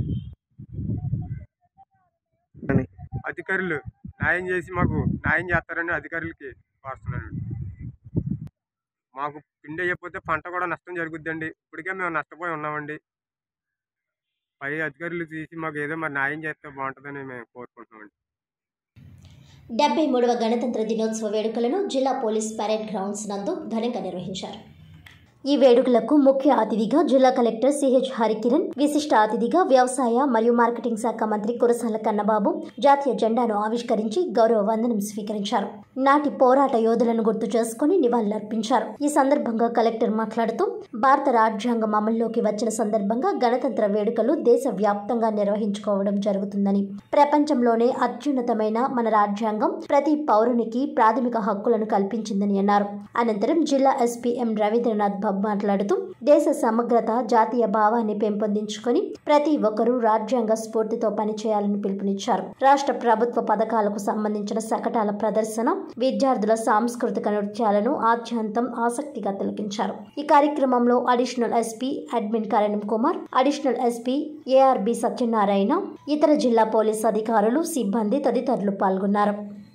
అధికారులు న్యాయం చేసి మాకు న్యాయం చేస్తారని అధికారులకి కోరుతున్నానండి మాకు పిండి అయ్యకపోతే పంట కూడా నష్టం జరుగుద్దండి ఇప్పటికే మేము నష్టపోయి ఉన్నామండి పై అధికారులు తీసి మాకు ఏదో మరి న్యాయం చేస్తే బాగుంటుందని మేము కోరుకుంటున్నామండి డెబ్బై మూడవ గణతంత్ర దినోత్సవ వేడుకలను జిల్లా పోలీస్ పరేడ్ గ్రౌండ్స్ నందు ఘనంగా నిర్వహించారు ఈ వేడుకలకు ముఖ్య అతిథిగా జిల్లా కలెక్టర్ సిహెచ్ హరికిరణ్ విశిష్ట అతిథిగా వ్యవసాయ మరియు మార్కెటింగ్ శాఖ మంత్రి కురసాల కన్నబాబు జాతీయ జెండాను ఆవిష్కరించి గౌరవ వందనం స్వీకరించారు నాటి పోరాట యోధులను గుర్తు చేసుకుని నివాళులర్పించారు ఈ సందర్భంగా కలెక్టర్ మాట్లాడుతూ భారత రాజ్యాంగం అమల్లోకి వచ్చిన సందర్భంగా గణతంత్ర వేడుకలు దేశవ్యాప్తంగా నిర్వహించుకోవడం జరుగుతుందని ప్రపంచంలోనే అత్యున్నతమైన మన రాజ్యాంగం ప్రతి పౌరునికి ప్రాథమిక హక్కులను కల్పించిందని అన్నారు అనంతరం జిల్లా ఎస్పీ ఎం రవీంద్రనాథ్ బాబు మాట్లాడుతూ దేశ సమగ్రత జాతీయ భావాన్ని పెంపొందించుకొని ప్రతి ఒక్కరూ రాజ్యాంగ స్ఫూర్తితో పనిచేయాలని పిలుపునిచ్చారు రాష్ట్ర ప్రభుత్వ పథకాలకు సంబంధించిన శకటాల ప్రదర్శన విద్యార్థుల సాంస్కృతిక నృత్యాలను ఆద్యంతం ఆసక్తిగా తిలకించారు ఈ కార్యక్రమంలో additional SP admin Karanam Kumar additional SP ARB Satyanarayana ఇతర జిల్లా పోలీస్ అధికారులు సిబ్బంది తదితరులు పాల్గొన్నారు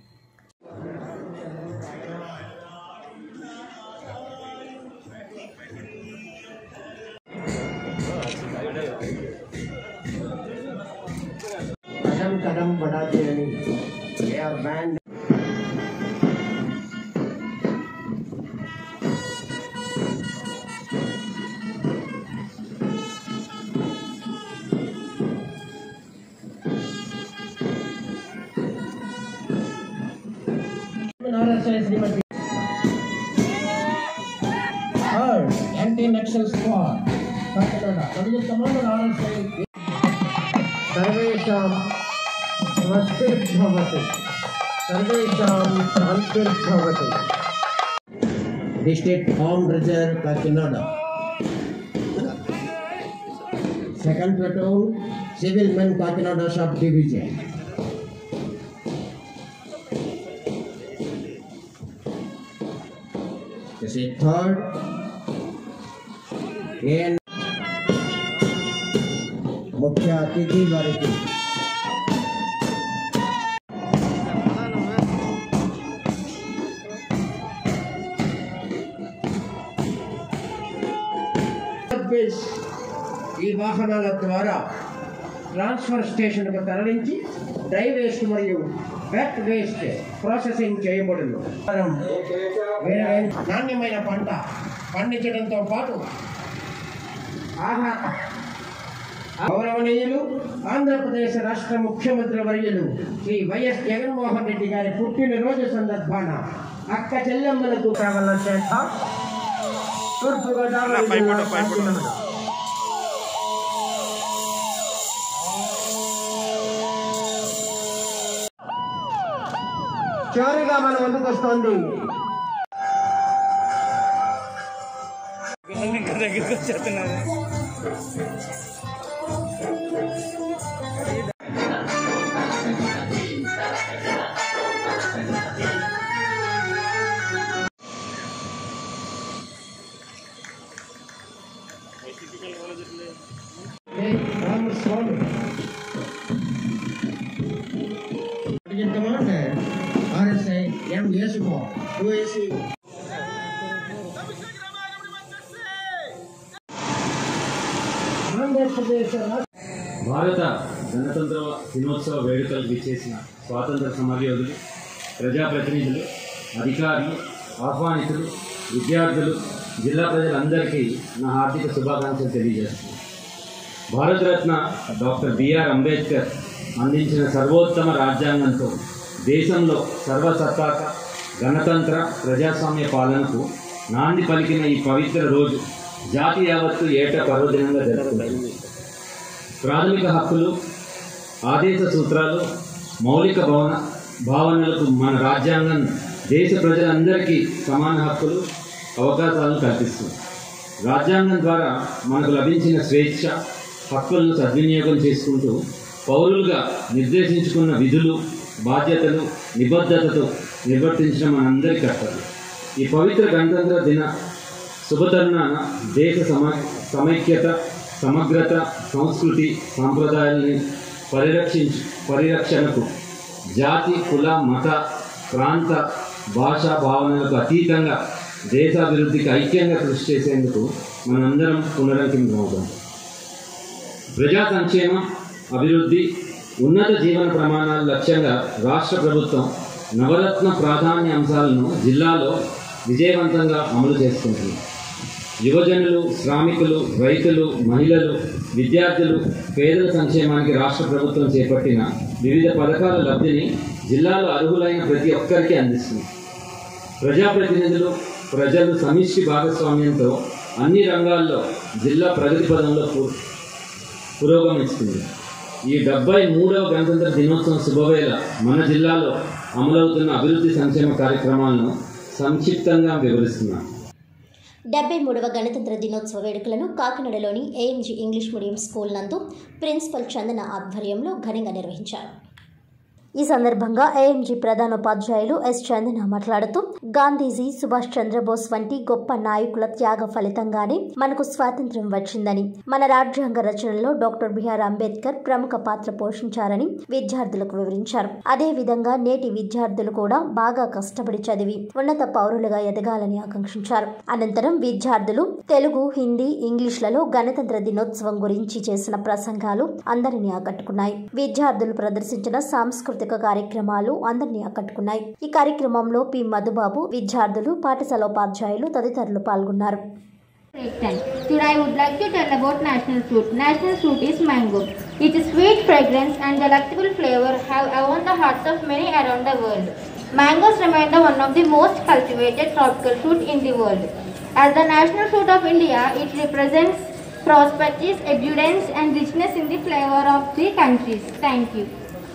कदम कदम बढ़ाते रहे they are banned Third, anti-Naxal squad. Kakinada. What is the command on RSI? सर्वेषां स्वस्तिर्भवतु सर्वेषां शान्तिर्भवतु District Armed Reserve Kakinada Second platoon Civil Men Kakinada Sub Division This is third and मुख्य अतिथि वाరికి సర్వీస్ ఈ వాహనాల ద్వారా ట్రాన్స్ఫర్ స్టేషన్కు తరలించి డ్రై వేస్ట్ మరియు వెట్ వేస్ట్ ప్రాసెసింగ్ చేయబడును వేరే నాణ్యమైన పంట పండించడంతో పాటు ఆహార గౌరవనీయులు ఆంధ్రప్రదేశ్ రాష్ట్ర ముఖ్యమంత్రి వర్యులు శ్రీ వైఎస్ జగన్మోహన్ రెడ్డి గారి పుట్టినరోజు సందర్భాన అక్క చెల్లెమ్మలకు సేవల శాఖ తూర్పుగోదావరి జిల్లా కాకినాడ. చివరిగా మన ముందుకు వస్తోంది రామస్వామి కమాండర్ ఆర్ఎస్ఐ ఎం యేసుమో యుఎస్సి ఆంధ్రప్రదేశ్ రాష్ట్ర భారత గణతంత్ర దినోత్సవ వేడుకలు విచ్చేసిన స్వాతంత్ర సమరయోధులు ప్రజాప్రతినిధులు అధికారులు ఆహ్వానితులు విద్యార్థులు జిల్లా ప్రజలందరికీ నా హార్దిక శుభాకాంక్షలు తెలియజేస్తున్నాను భారతరత్న డాక్టర్ బిఆర్ అంబేద్కర్ అందించిన సర్వోత్తమ రాజ్యాంగంతో దేశంలో సర్వసత్తాక గణతంత్ర ప్రజాస్వామ్య పాలనకు నాంది పలికిన ఈ పవిత్ర రోజు జాతి యావత్తు ఏటా పర్వదినంగా జరుపుకుంటుంది ప్రాథమిక హక్కులు ఆదేశ సూత్రాలు మౌలిక భవన భావనలకు మన రాజ్యాంగం దేశ ప్రజలందరికీ సమాన హక్కులు అవకాశాలను కల్పిస్తుంది రాజ్యాంగం ద్వారా మనకు లభించిన స్వేచ్ఛ హక్కులను సద్వినియోగం చేసుకుంటూ పౌరులుగా నిర్దేశించుకున్న విధులు బాధ్యతలు నిబద్ధతతో నిర్వర్తించడం మనందరి కర్తవ్యం ఈ పవిత్ర గణతంత్ర దిన శుభతరుణాన దేశ సమ సమైక్యత సమగ్రత సంస్కృతి సాంప్రదాయాల్ని పరిరక్షించ పరిరక్షణకు జాతి కుల మత ప్రాంత భాషా భావనలకు అతీతంగా దేశాభివృద్ధికి ఐక్యంగా కృషి చేసేందుకు మనందరం పునరంకితమవుతాం ప్రజా సంక్షేమం అభివృద్ధి ఉన్నత జీవన ప్రమాణాల లక్ష్యంగా రాష్ట్ర ప్రభుత్వం నవరత్న ప్రాధాన్య అంశాలను జిల్లాలో విజయవంతంగా అమలు చేస్తుంది యువజనులు శ్రామికులు రైతులు మహిళలు విద్యార్థులు పేదల సంక్షేమానికి రాష్ట్ర ప్రభుత్వం చేపట్టిన వివిధ పథకాల లబ్ధిని జిల్లాలో అర్హులైన ప్రతి ఒక్కరికి అందిస్తుంది ప్రజాప్రతినిధులు ప్రజలు సమిష్టి భాగస్వామ్యంతో అన్ని రంగాల్లో జిల్లా ప్రగతి పదంలో పు- పురోగమిస్తుంది ఈ డెబ్బై మూడవ గణతంత్ర దినోత్సవం శుభవేళ మన జిల్లాలో అమలవుతున్న అభివృద్ధి సంక్షేమ కార్యక్రమాలను సంక్షిప్తంగా వివరిస్తున్నాను డెబ్బై మూడవ గణతంత్ర దినోత్సవ వేడుకలను కాకినాడలోని ఏఎంజీ ఇంగ్లీష్ మీడియం స్కూల్ నందు ప్రిన్సిపల్ చందన ఆధ్వర్యంలో ఘనంగా నిర్వహించారు ఈ సందర్భంగా ఏఎంజీ ప్రధానోపాధ్యాయులు ఎస్ చందన మాట్లాడుతూ గాంధీజీ సుభాష్ చంద్రబోస్ వంటి గొప్ప నాయకుల త్యాగ ఫలితంగానే మనకు స్వాతంత్ర్యం వచ్చిందని మన రాజ్యాంగ రచనలో డాక్టర్ బిఆర్ అంబేద్కర్ ప్రముఖ పాత్ర పోషించారని విద్యార్థులకు వివరించారు అదే విధంగా నేటి విద్యార్థులు కూడా బాగా కష్టపడి చదివి ఉన్నత పౌరులుగా ఎదగాలని ఆకాంక్షించారు అనంతరం విద్యార్థులు తెలుగు హిందీ ఇంగ్లీష్లలో గణతంత్ర దినోత్సవం గురించి చేసిన ప్రసంగాలు అందరినీ ఆకట్టుకున్నాయి విద్యార్థులు ప్రదర్శించిన సాంస్కృతిక కార్యక్రమాలు అందరినీ ఆకట్టుకున్నాయి ఈ కార్యక్రమంలో పి మధుబాబు విద్యార్థులు పాఠశాల ఉపాధ్యాయులు తదితరులు పాల్గొన్నారు Break time. Today I would like to tell about national fruit. National fruit is mango. Its sweet fragrance and delectable flavor have won the hearts of many around the world. Mangoes remain the one of the most cultivated tropical fruit in the world. As the national fruit of India, it represents prosperity, abundance and richness in the flavor of the countries. Thank you.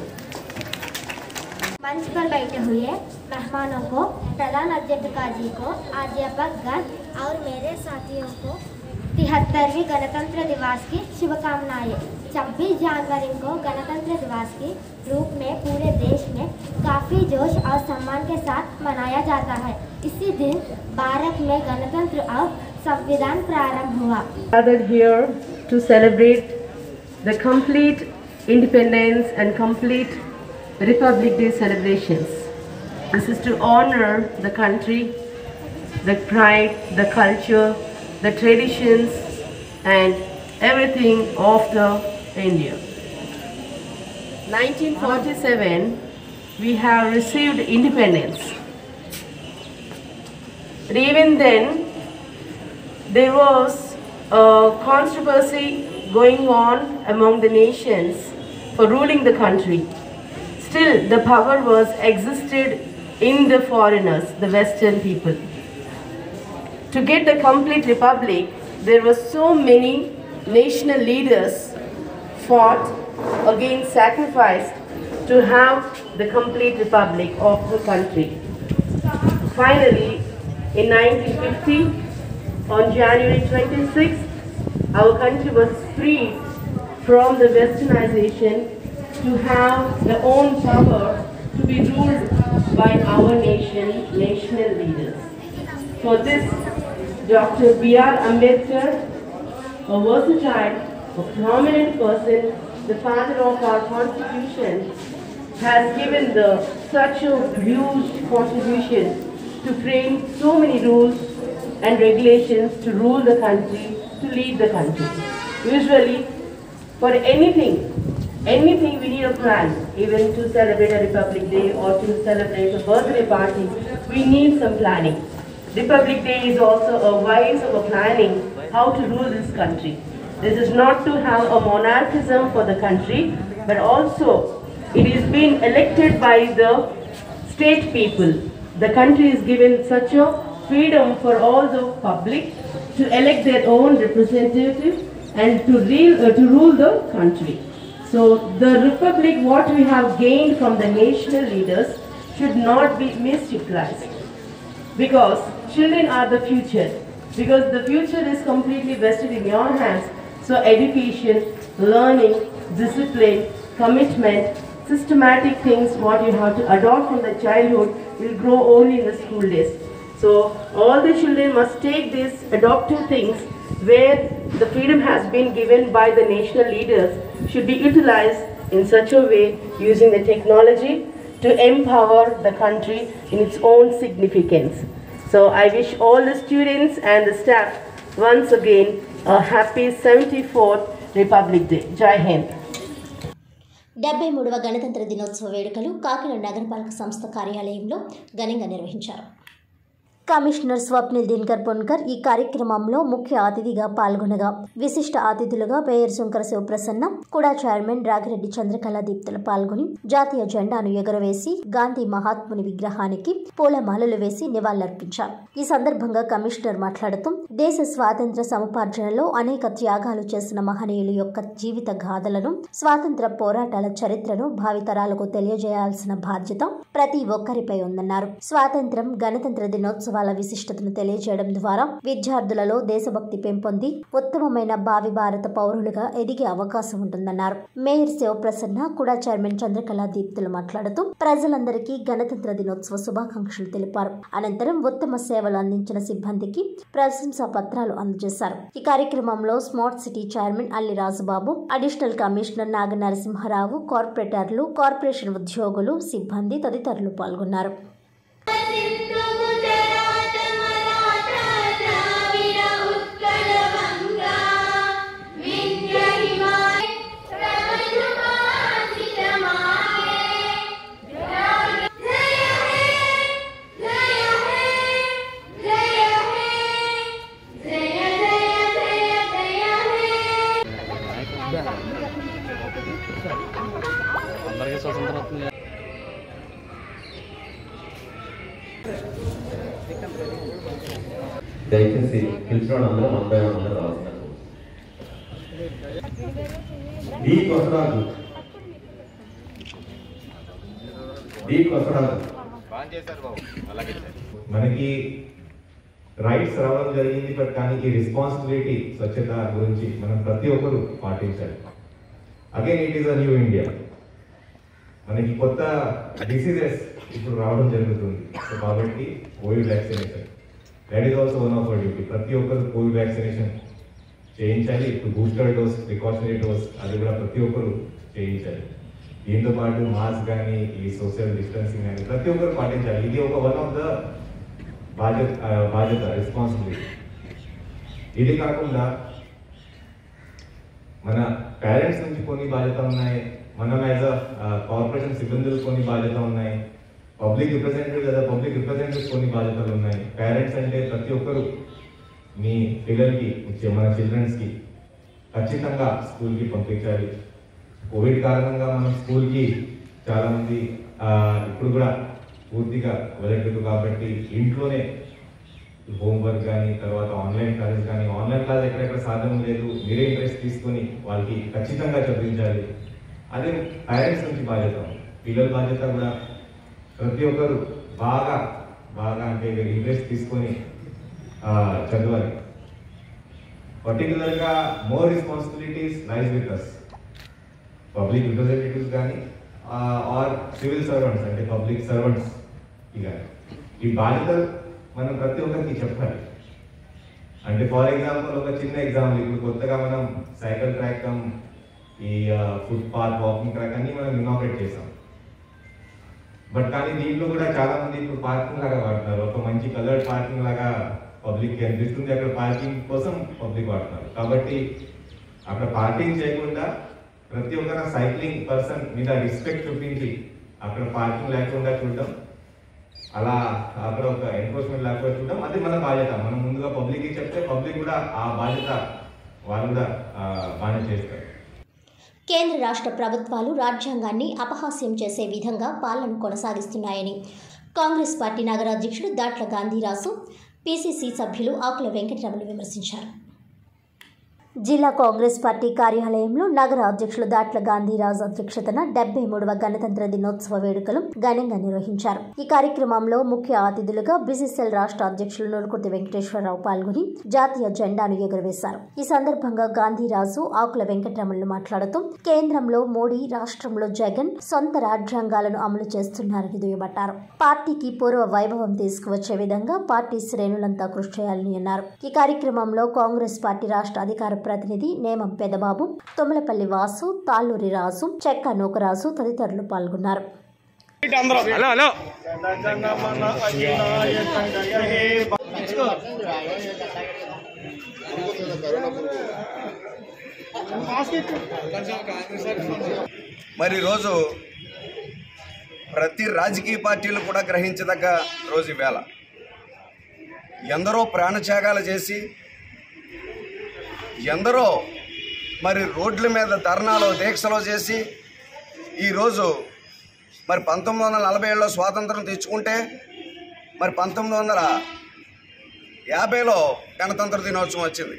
मंच पर बैठे हुए मेहमानों को प्रधान अध्यापिका जी को अध्यापक गण और मेरे साथियों को तिहत्तरवीं गणतंत्र दिवस की शुभकामनाएं 26 जनवरी को गणतंत्र दिवस के रूप में पूरे देश में काफ़ी जोश और सम्मान के साथ मनाया जाता है इसी दिन भारत में गणतंत्र और संविधान प्रारंभ हुआ gathered here to celebrate the complete independence and complete Republic Day celebrations. This is to honor the country, the pride, the culture, the traditions, and everything of the India. 1947, we have received independence. But even then, there was a controversy going on among the nations for ruling the country. Still, the power was existed in the foreigners, the Western people. To get the complete republic, there were so many national leaders fought against sacrificed to have the complete republic of the country. Finally, in 1950, on January 26th, our country was freed from the westernization to have the own power to be ruled by our nation, national leaders. For this, Dr. B.R. Ambedkar, a versatile, a prominent person, the father of our constitution, has given the such a huge contribution to frame so many rules and regulations to rule the country, to lead the country. Usually, for anything, anything we need a plan, even to celebrate a Republic Day or to celebrate a birthday party, we need some planning. Republic Day is also a wise of a planning how to rule this country. This is not to have a monarchism for the country, but also it is being elected by the state people. The country is given such a freedom for all the public to elect their own representative and to, re- uh, to rule the country. So the republic, what we have gained from the national leaders, should not be misutilized because children are the future. Because the future is completely vested in your hands. So education, learning, discipline, commitment, systematic things what you have to adopt from the childhood will grow only in the school days. So all the children must take these adoptive things where the freedom has been given by the national leaders should be utilized in such a way using the technology to empower the country in its own significance. So I wish all the students and the staff once again a happy 74th Republic Day. Jai Hind. డెబ్బై మూడవ గణతంత్ర దినోత్సవ వేడుకలు కాకినాడ నగరపాలక సంస్థ కార్యాలయంలో ఘనంగా నిర్వహించారు కమిషనర్ స్వప్నిల్ దినకర్ పొన్కర్ ఈ కార్యక్రమంలో ముఖ్య అతిథిగా పాల్గొనగా విశిష్ట అతిథులుగా మేయర్ శంకర శివప్రసన్న కూడా చైర్మన్ రాగిరెడ్డి చంద్రకళ దీప్తులు పాల్గొని జాతీయ జెండాను ఎగురవేసి గాంధీ మహాత్ముని విగ్రహానికి పూలమాలలు వేసి నివాళులర్పించారు ఈ సందర్భంగా కమిషనర్ మాట్లాడుతూ దేశ స్వాతంత్ర సముపార్జనలో అనేక త్యాగాలు చేసిన మహనీయుల యొక్క జీవిత గాథలను స్వాతంత్ర పోరాటాల చరిత్రను భావితరాలకు తెలియజేయాల్సిన బాధ్యత ప్రతి ఒక్కరిపై ఉందన్నారు స్వాతంత్రం గణతంత్ర దినోత్సవాల విశిష్టతను తెలియజేయడం ద్వారా విద్యార్థులలో దేశభక్తి పెంపొంది ఉత్తమమైన భావి భారత పౌరులుగా ఎదిగే అవకాశం ఉంటుందన్నారు మేయర్ శివప్రసన్న కూడా చైర్మన్ చంద్రకళ దీప్తులు మాట్లాడుతూ ప్రజలందరికీ గణతంత్ర దినోత్సవ శుభాకాంక్షలు తెలిపారు అనంతరం ఉత్తమ సేవలు అందించిన సిబ్బందికి ప్రశంసా పత్రాలు అందజేశారు ఈ కార్యక్రమంలో smart city chairman Alli Rajubabu additional commissioner Naga Narasimharao కార్పొరేటర్లు కార్పొరేషన్ ఉద్యోగులు సిబ్బంది తదితరులు పాల్గొన్నారు అందరికీ స్వతంత్రం వస్తుంది దయచేసి పిలిచిన వాళ్ళందరూ వన్ బై వన్ అందరూ రాస్తారు డి కొసరాజు డి కొసరాజు మనకి రైట్స్ రావడం జరిగింది బట్ కానీ ఈ రెస్పాన్సిబిలిటీ స్వచ్ఛత గురించి మనం ప్రతి ఒక్కరు పాటించాలి again it is a new India మనకి కొత్త డిసీజెస్ ఇప్పుడు రావడం జరుగుతుంది సో కాబట్టి covid vaccination that is also one of our duty ప్రతి ఒక్కరు కోవిడ్ వ్యాక్సినేషన్ చేయించాలి ఇప్పుడు బూస్టర్ డోస్ ప్రికాషనరీ డోస్ అది కూడా ప్రతి ఒక్కరు చేయించాలి దీంతో పాటు మాస్క్ కానీ ఈ సోషల్ డిస్టెన్సింగ్ కానీ ప్రతి ఒక్కరు పాటించాలి ఇది ఒక వన్ ఆఫ్ ద బాధ్యత ఆ, బాధ్యత రెస్పాన్సిబిలిటీ ఇది కాకుండా మన పేరెంట్స్ నుంచి కొన్ని బాధ్యత ఉన్నాయి మనం యాజ్ అ కార్పొరేషన్ సిబ్బందులు కొన్ని బాధ్యత ఉన్నాయి పబ్లిక్ రిప్రజెంటేటివ్ లేదా పబ్లిక్ రిప్రజెంటేటివ్స్ కొన్ని బాధ్యతలు ఉన్నాయి పేరెంట్స్ అంటే ప్రతి ఒక్కరు మీ పిల్లలకి ఇచ్చే మన చిల్డ్రన్స్కి ఖచ్చితంగా స్కూల్కి పంపించాలి కోవిడ్ కారణంగా మనం స్కూల్కి చాలామంది ఆ, ఇప్పుడు కూడా పూర్తిగా వెళ్ళట్లేదు కాబట్టి ఇంట్లోనే హోంవర్క్ కానీ తర్వాత ఆన్లైన్ క్లాసెస్ కానీ ఆన్లైన్ క్లాస్ ఎక్కడెక్కడ సాధ్యం లేదు మీరే ఇంట్రెస్ట్ తీసుకొని వాళ్ళకి ఖచ్చితంగా చదివించాలి అదే పేరెంట్స్ నుంచి బాధ్యత పిల్లల బాధ్యత కూడా ప్రతి ఒక్కరు బాగా బాగా అంటే ఇంట్రెస్ట్ తీసుకొని ఆ, చదవాలి పర్టికులర్గా more responsibilities lies with us public representatives కానీ ఆర్ సివిల్ సర్వెంట్స్ అంటే పబ్లిక్ సర్వెంట్స్ కానీ ఈ బాధ్యతలు మనం ప్రతి ఒక్కరికి చెప్పాలి అంటే ఫర్ ఎగ్జాంపుల్ ఒక చిన్న ఎగ్జాంపుల్ ఇప్పుడు కొత్తగా మనం సైకిల్ ట్రాక్ ఈ ఫుట్ పాత్ వాకింగ్ ట్రాక్ అన్ని మనం ఇనాపరేట్ చేసాం బట్ కానీ దీంట్లో కూడా చాలా మంది ఇప్పుడు పార్కింగ్ లాగా వాడుతున్నారు ఒక మంచి కలర్డ్ పార్కింగ్ లాగా పబ్లిక్ కనిపిస్తుంది అక్కడ పార్కింగ్ కోసం పబ్లిక్ వాడుతున్నారు కాబట్టి అక్కడ పార్కింగ్ చేయకుండా ప్రతి ఒక్కరు సైక్లింగ్ పర్సన్ మీద రెస్పెక్ట్ చూపించి అక్కడ పార్కింగ్ లేకుండా చూడడం అలా అక్కడ ఒక ఎన్ఫోర్స్మెంట్ లేకుండా చూడడం అది మన బాధ్యత మనం ముందుగా పబ్లిక్కి చెప్తే పబ్లిక్ కూడా ఆ బాధ్యత వాళ్ళు కూడా ఆ, బాగానే చేస్తారు కేంద్ర రాష్ట్ర ప్రభుత్వాలు రాజ్యాంగాన్ని అపహాస్యం చేసే విధంగా పాలన కొనసాగిస్తున్నాయని కాంగ్రెస్ పార్టీ నగరాధ్యక్షుడు దాట్ల గాంధీరాజు పీసీసీ సభ్యులు ఆకుల వెంకటరమణ విమర్శించారు జిల్లా కాంగ్రెస్ పార్టీ కార్యాలయంలో నగర అధ్యక్షులు దాట్ల గాంధీరాజు అధ్యక్షతన డెబ్బై మూడవ గణతంత్ర దినోత్సవ వేడుకలు ఘనంగా నిర్వహించారు ఈ కార్యక్రమంలో ముఖ్య అతిథులుగా బీసీసీఎల్ రాష్ట్ర అధ్యక్షులు నూరుకుర్తి వెంకటేశ్వరరావు పాల్గొని జాతీయ జెండాను ఎగురవేశారు ఈ సందర్భంగా గాంధీరాజు ఆకుల వెంకటరమణులు మాట్లాడుతూ కేంద్రంలో మోడీ రాష్ట్రంలో జగన్ సొంత రాజ్యాంగాలను అమలు చేస్తున్నారని దుయ్యబట్టారు పార్టీకి పూర్వ వైభవం తీసుకువచ్చే విధంగా పార్టీ శ్రేణులంతా కృషి చేయాలని అన్నారు ఈ కార్యక్రమంలో కాంగ్రెస్ పార్టీ రాష్ట్ర అధికార ప్రతినిధి నేమం పెదబాబు తుమ్మలపల్లి వాసు తాళ్ళూరి రాజు చెక్క నూకరాజు తదితరులు పాల్గొన్నారు హలో హలో మరి ఈరోజు ప్రతి రాజకీయ పార్టీలు కూడా గ్రహించదగ్గ రోజు వేళ ఎందరో ప్రాణత్యాగాలు చేసి ఎందరో మరి రోడ్ల మీద ధర్నాలు దీక్షలు చేసి ఈరోజు మరి పంతొమ్మిది వందల నలభై ఏడులో స్వాతంత్రం తెచ్చుకుంటే మరి పంతొమ్మిది వందల యాభైలో గణతంత్ర దినోత్సవం వచ్చింది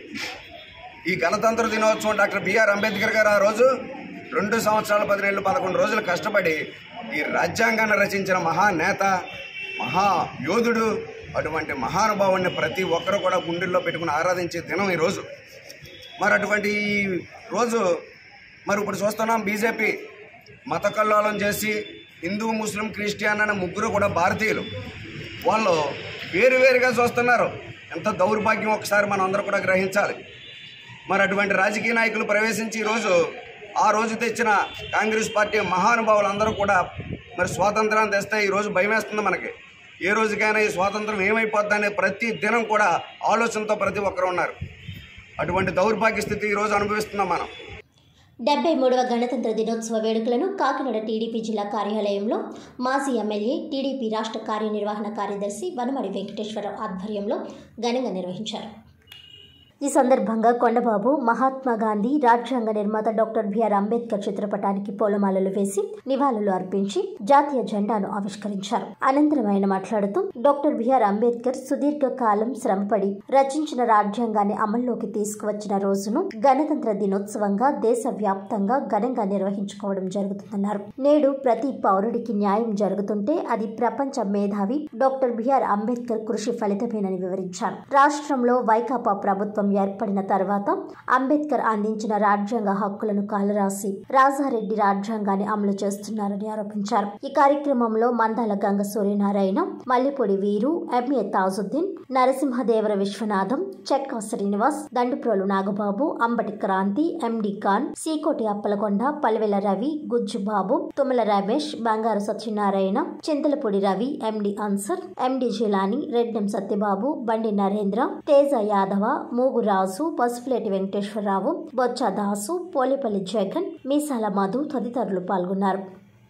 ఈ గణతంత్ర దినోత్సవం డాక్టర్ బిఆర్ అంబేద్కర్ గారు ఆ రోజు రెండు సంవత్సరాల పదిహేళ్ళు పదకొండు రోజులు కష్టపడి ఈ రాజ్యాంగాన్ని రచించిన మహానేత మహా యోధుడు అటువంటి మహానుభావుడిని ప్రతి ఒక్కరు కూడా గుండెల్లో పెట్టుకుని ఆరాధించే దినం ఈరోజు మరి అటువంటి ఈ రోజు మరి ఇప్పుడు చూస్తున్నాం బీజేపీ మత కల్లోలం చేసి హిందూ ముస్లిం క్రిస్టియన్ అనే ముగ్గురు కూడా భారతీయులు వాళ్ళు వేరు వేరుగా చూస్తున్నారు ఎంత దౌర్భాగ్యం ఒకసారి మనం అందరూ కూడా గ్రహించాలి మరి అటువంటి రాజకీయ నాయకులు ప్రవేశించి ఈరోజు ఆ రోజు తెచ్చిన కాంగ్రెస్ పార్టీ మహానుభావులు అందరూ కూడా మరి స్వాతంత్రాన్ని తెస్తే ఈరోజు భయం వేస్తుంది మనకి ఏ రోజుకైనా ఈ స్వాతంత్రం ఏమైపోద్ది అనే ప్రతి దినం కూడా ఆలోచనతో ప్రతి ఒక్కరు ఉన్నారు అటువంటి దౌర్భాగ్య స్థితి ఈరోజు అనుభవిస్తున్నాం మనం డెబ్బై మూడవ గణతంత్ర దినోత్సవ వేడుకలను కాకినాడ టీడీపీ జిల్లా కార్యాలయంలో మాజీ ఎమ్మెల్యే టీడీపీ రాష్ట్ర కార్యనిర్వహణ కార్యదర్శి వనమడి వెంకటేశ్వరరావు ఆధ్వర్యంలో ఘనంగా నిర్వహించారు ఈ సందర్భంగా కొండబాబు మహాత్మా గాంధీ రాజ్యాంగ నిర్మాత డాక్టర్ బిఆర్ అంబేద్కర్ చిత్రపటానికి పూలమాలలు వేసి నివాళులు అర్పించి జాతీయ జెండాను ఆవిష్కరించారు అనంతరం ఆయన మాట్లాడుతూ డాక్టర్ బిఆర్ అంబేద్కర్ సుదీర్ఘ కాలం శ్రమపడి రచించిన రాజ్యాంగాన్ని అమల్లోకి తీసుకువచ్చిన రోజును గణతంత్ర దినోత్సవంగా దేశ వ్యాప్తంగా ఘనంగా నిర్వహించుకోవడం జరుగుతుందన్నారు నేడు ప్రతి పౌరుడికి న్యాయం జరుగుతుంటే అది ప్రపంచ మేధావి డాక్టర్ బిఆర్ అంబేద్కర్ కృషి ఫలితమేనని వివరించారు రాష్ట్రంలో వైకాపా ప్రభుత్వం ఏర్పడిన తర్వాత అంబేద్కర్ అందించిన రాజ్యాంగ హక్కులను కాలరాసి రాజారెడ్డి రాజ్యాంగాన్ని అమలు చేస్తున్నారని ఆరోపించారు ఈ కార్యక్రమంలో మందాల గంగ సూర్యనారాయణ మల్లిపొడి వీరు ఎంఏ తాజుద్దీన్ నరసింహదేవర విశ్వనాథం చెక్క శ్రీనివాస్ దండుప్రోలు నాగబాబు అంబటి క్రాంతి ఎండి ఖాన్ సీకోటి అప్పలకొండ పల్వెల రవి గుజ్జుబాబు తుమ్మల రమేష్ బంగారు సత్యనారాయణ చింతలపూడి రవి ఎండి అన్సర్ ఎండి జిలాని రెడ్డెం సత్యబాబు బండి నరేంద్ర తేజ యాదవ మూగు రాజు పసుపులేటి వెంకటేశ్వరరావు బొచ్చ దాసు పోలేపల్లి జగన్ మీసాల మధు తదితరులు పాల్గొన్నారు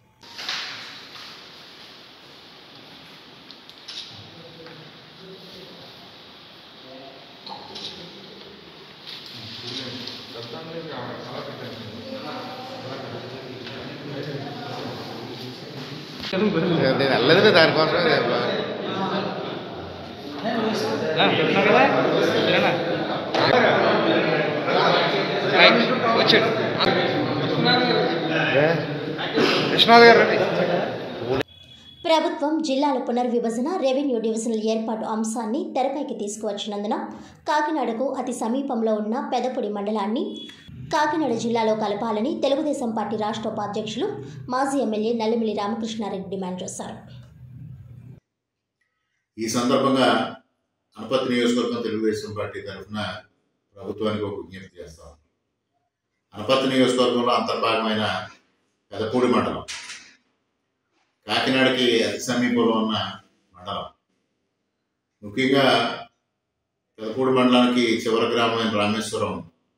నేను వెళ్ళలేదు దానికోసమే వచ్చాడు విశ్వనాథ్ గారు రండి ప్రభుత్వం జిల్లాల పునర్విభజన రెవెన్యూ డివిజనల్ ఏర్పాటు అంశాన్ని తెరపైకి తీసుకువచ్చినందున కాకినాడకు అతి సమీపంలో ఉన్న పెదపొడి మండలాన్ని కాకినాడ జిల్లాలో కలపాలని తెలుగుదేశం పార్టీ రాష్ట్ర ఉపాధ్యక్షులు మాజీ ఎమ్మెల్యే నల్లిమిలి రామకృష్ణారెడ్డి డిమాండ్ చేశారు ఈ సందర్భంగా అనపత్తి నియోజకవర్గం తెలుగుదేశం పార్టీ తరఫున ప్రభుత్వానికి ఒక విజ్ఞప్తి చేస్తాం అనపత్తి నియోజకవర్గంలో అంతర్భాగమైన పెదపూడి మండలం కాకినాడకి అతి సమీపంలో ఉన్న మండలం ముఖ్యంగా పెదపూడి మండలానికి చివరి గ్రామమైన రామేశ్వరం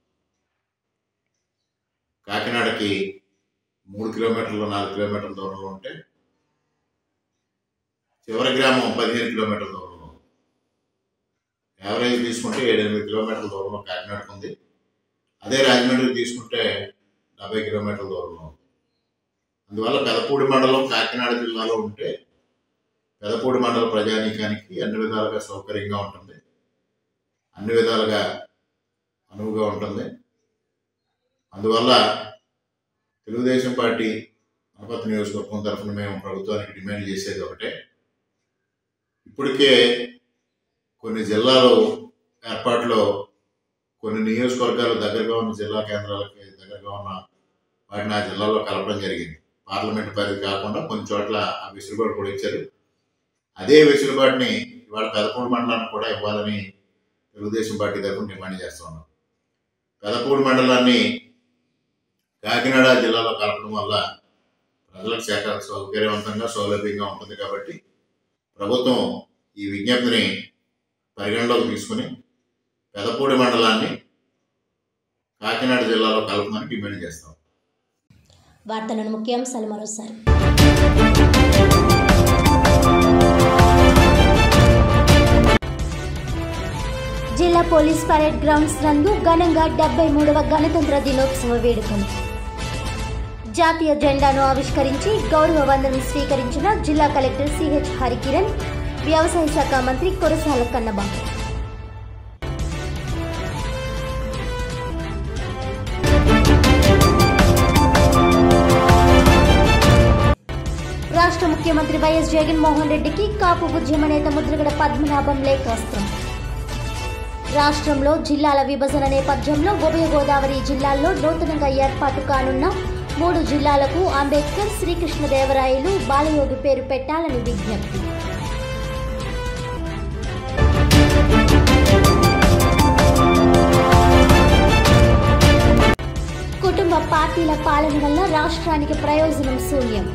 కాకినాడకి మూడు కిలోమీటర్లు నాలుగు కిలోమీటర్ల దూరంలో ఉంటే చివరి గ్రామం పదిహేను కిలోమీటర్ల దూరంలో ఉంది. యావరేజ్ తీసుకుంటే ఏడెనిమిది కిలోమీటర్ల దూరంలో కాకినాడకు ఉంది అదే రాజమండ్రి తీసుకుంటే డెబ్బై కిలోమీటర్ల దూరంలో ఉంది అందువల్ల పెదపూడి మండలం కాకినాడ జిల్లాలో ఉంటే పెదపూడి మండల ప్రజానీకానికి అన్ని విధాలుగా సౌకర్యంగా ఉంటుంది అన్ని విధాలుగా అనువుగా ఉంటుంది అందువల్ల తెలుగుదేశం పార్టీ అనపత్తి నియోజకవర్గం తరఫున మేము ప్రభుత్వానికి డిమాండ్ చేసేది ఒకటే ఇప్పటికే కొన్ని జిల్లాలు ఏర్పాటులో కొన్ని నియోజకవర్గాలు దగ్గరగా ఉన్న జిల్లా కేంద్రాలకి దగ్గరగా ఉన్న వాటిని ఆ జిల్లాలో కలపడం జరిగింది పార్లమెంట్ పరిధి కాకుండా కొన్ని చోట్ల ఆ వెసులుబాటు కూడా ఇచ్చారు అదే వెసులుబాటుని ఇవాళ పెదపూడి మండలానికి కూడా ఇవ్వాలని తెలుగుదేశం పార్టీ తరఫున డిమాండ్ చేస్తున్నాం పెదపూడి మండలాన్ని కాకినాడ జిల్లాలో కలపడం వల్ల ప్రజలకు శాఖ సౌకర్యవంతంగా సౌలభ్యంగా ఉంటుంది కాబట్టి ప్రభుత్వం ఈ విజ్ఞప్తిని పరిగణలోకి తీసుకుని పెదపూడి మండలాన్ని కాకినాడ జిల్లాలో కలపమని డిమాండ్ చేస్తాం వార్తలను ముఖ్యాంశాలు మరోసారి జిల్లా పోలీస్ పరేడ్ గ్రౌండ్స్ నందు ఘనంగా డెబ్బై మూడవ గణతంత్ర దినోత్సవ వేడుకలు జాతీయ జెండాను ఆవిష్కరించి గౌరవ వందనం స్వీకరించిన జిల్లా కలెక్టర్ సిహెచ్ హరికిరణ్ వ్యవసాయ శాఖ మంత్రి కురసాల కన్నబాబు రాష్ట్ర ముఖ్యమంత్రి వైఎస్ జగన్మోహన్ రెడ్డికి కాపు ఉద్యమ నేత ముద్రగడ పద్మనాభం లేఖాస్త్రం రాష్ట్రంలో జిల్లాల విభజన నేపథ్యంలో ఉభయ గోదావరి జిల్లాల్లో నూతనంగా ఏర్పాటు కానున్న మూడు జిల్లాలకు అంబేద్కర్ శ్రీకృష్ణదేవరాయలు బాలయోగి పేరు పెట్టాలని విజ్ఞప్తి కుటుంబ పార్టీల పాలన వల్ల రాష్ట్రానికి ప్రయోజనం శూన్యం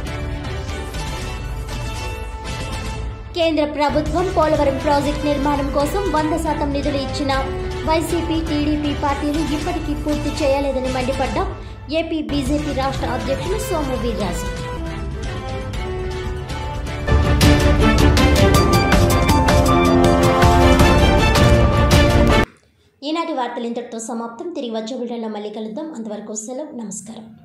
కేంద్ర ప్రభుత్వం పోలవరం ప్రాజెక్ట్ నిర్మాణం కోసం వంద శాతం నిధులు ఇచ్చిన వైసీపీ టీడీపీ పార్టీలు ఇప్పటికీ పూర్తి చేయలేదని మండిపడ్డ ఏపీ బీజేపీ రాష్ట్ర అధ్యక్షులు సోము వీర్రాజు ఈనాటి వార్తలు ఇంతటితో సమాప్తం తిరిగి వచ్చే బిడ్డల్లో మళ్ళీ కలుద్దాం అంతవరకు సెలవు నమస్కారం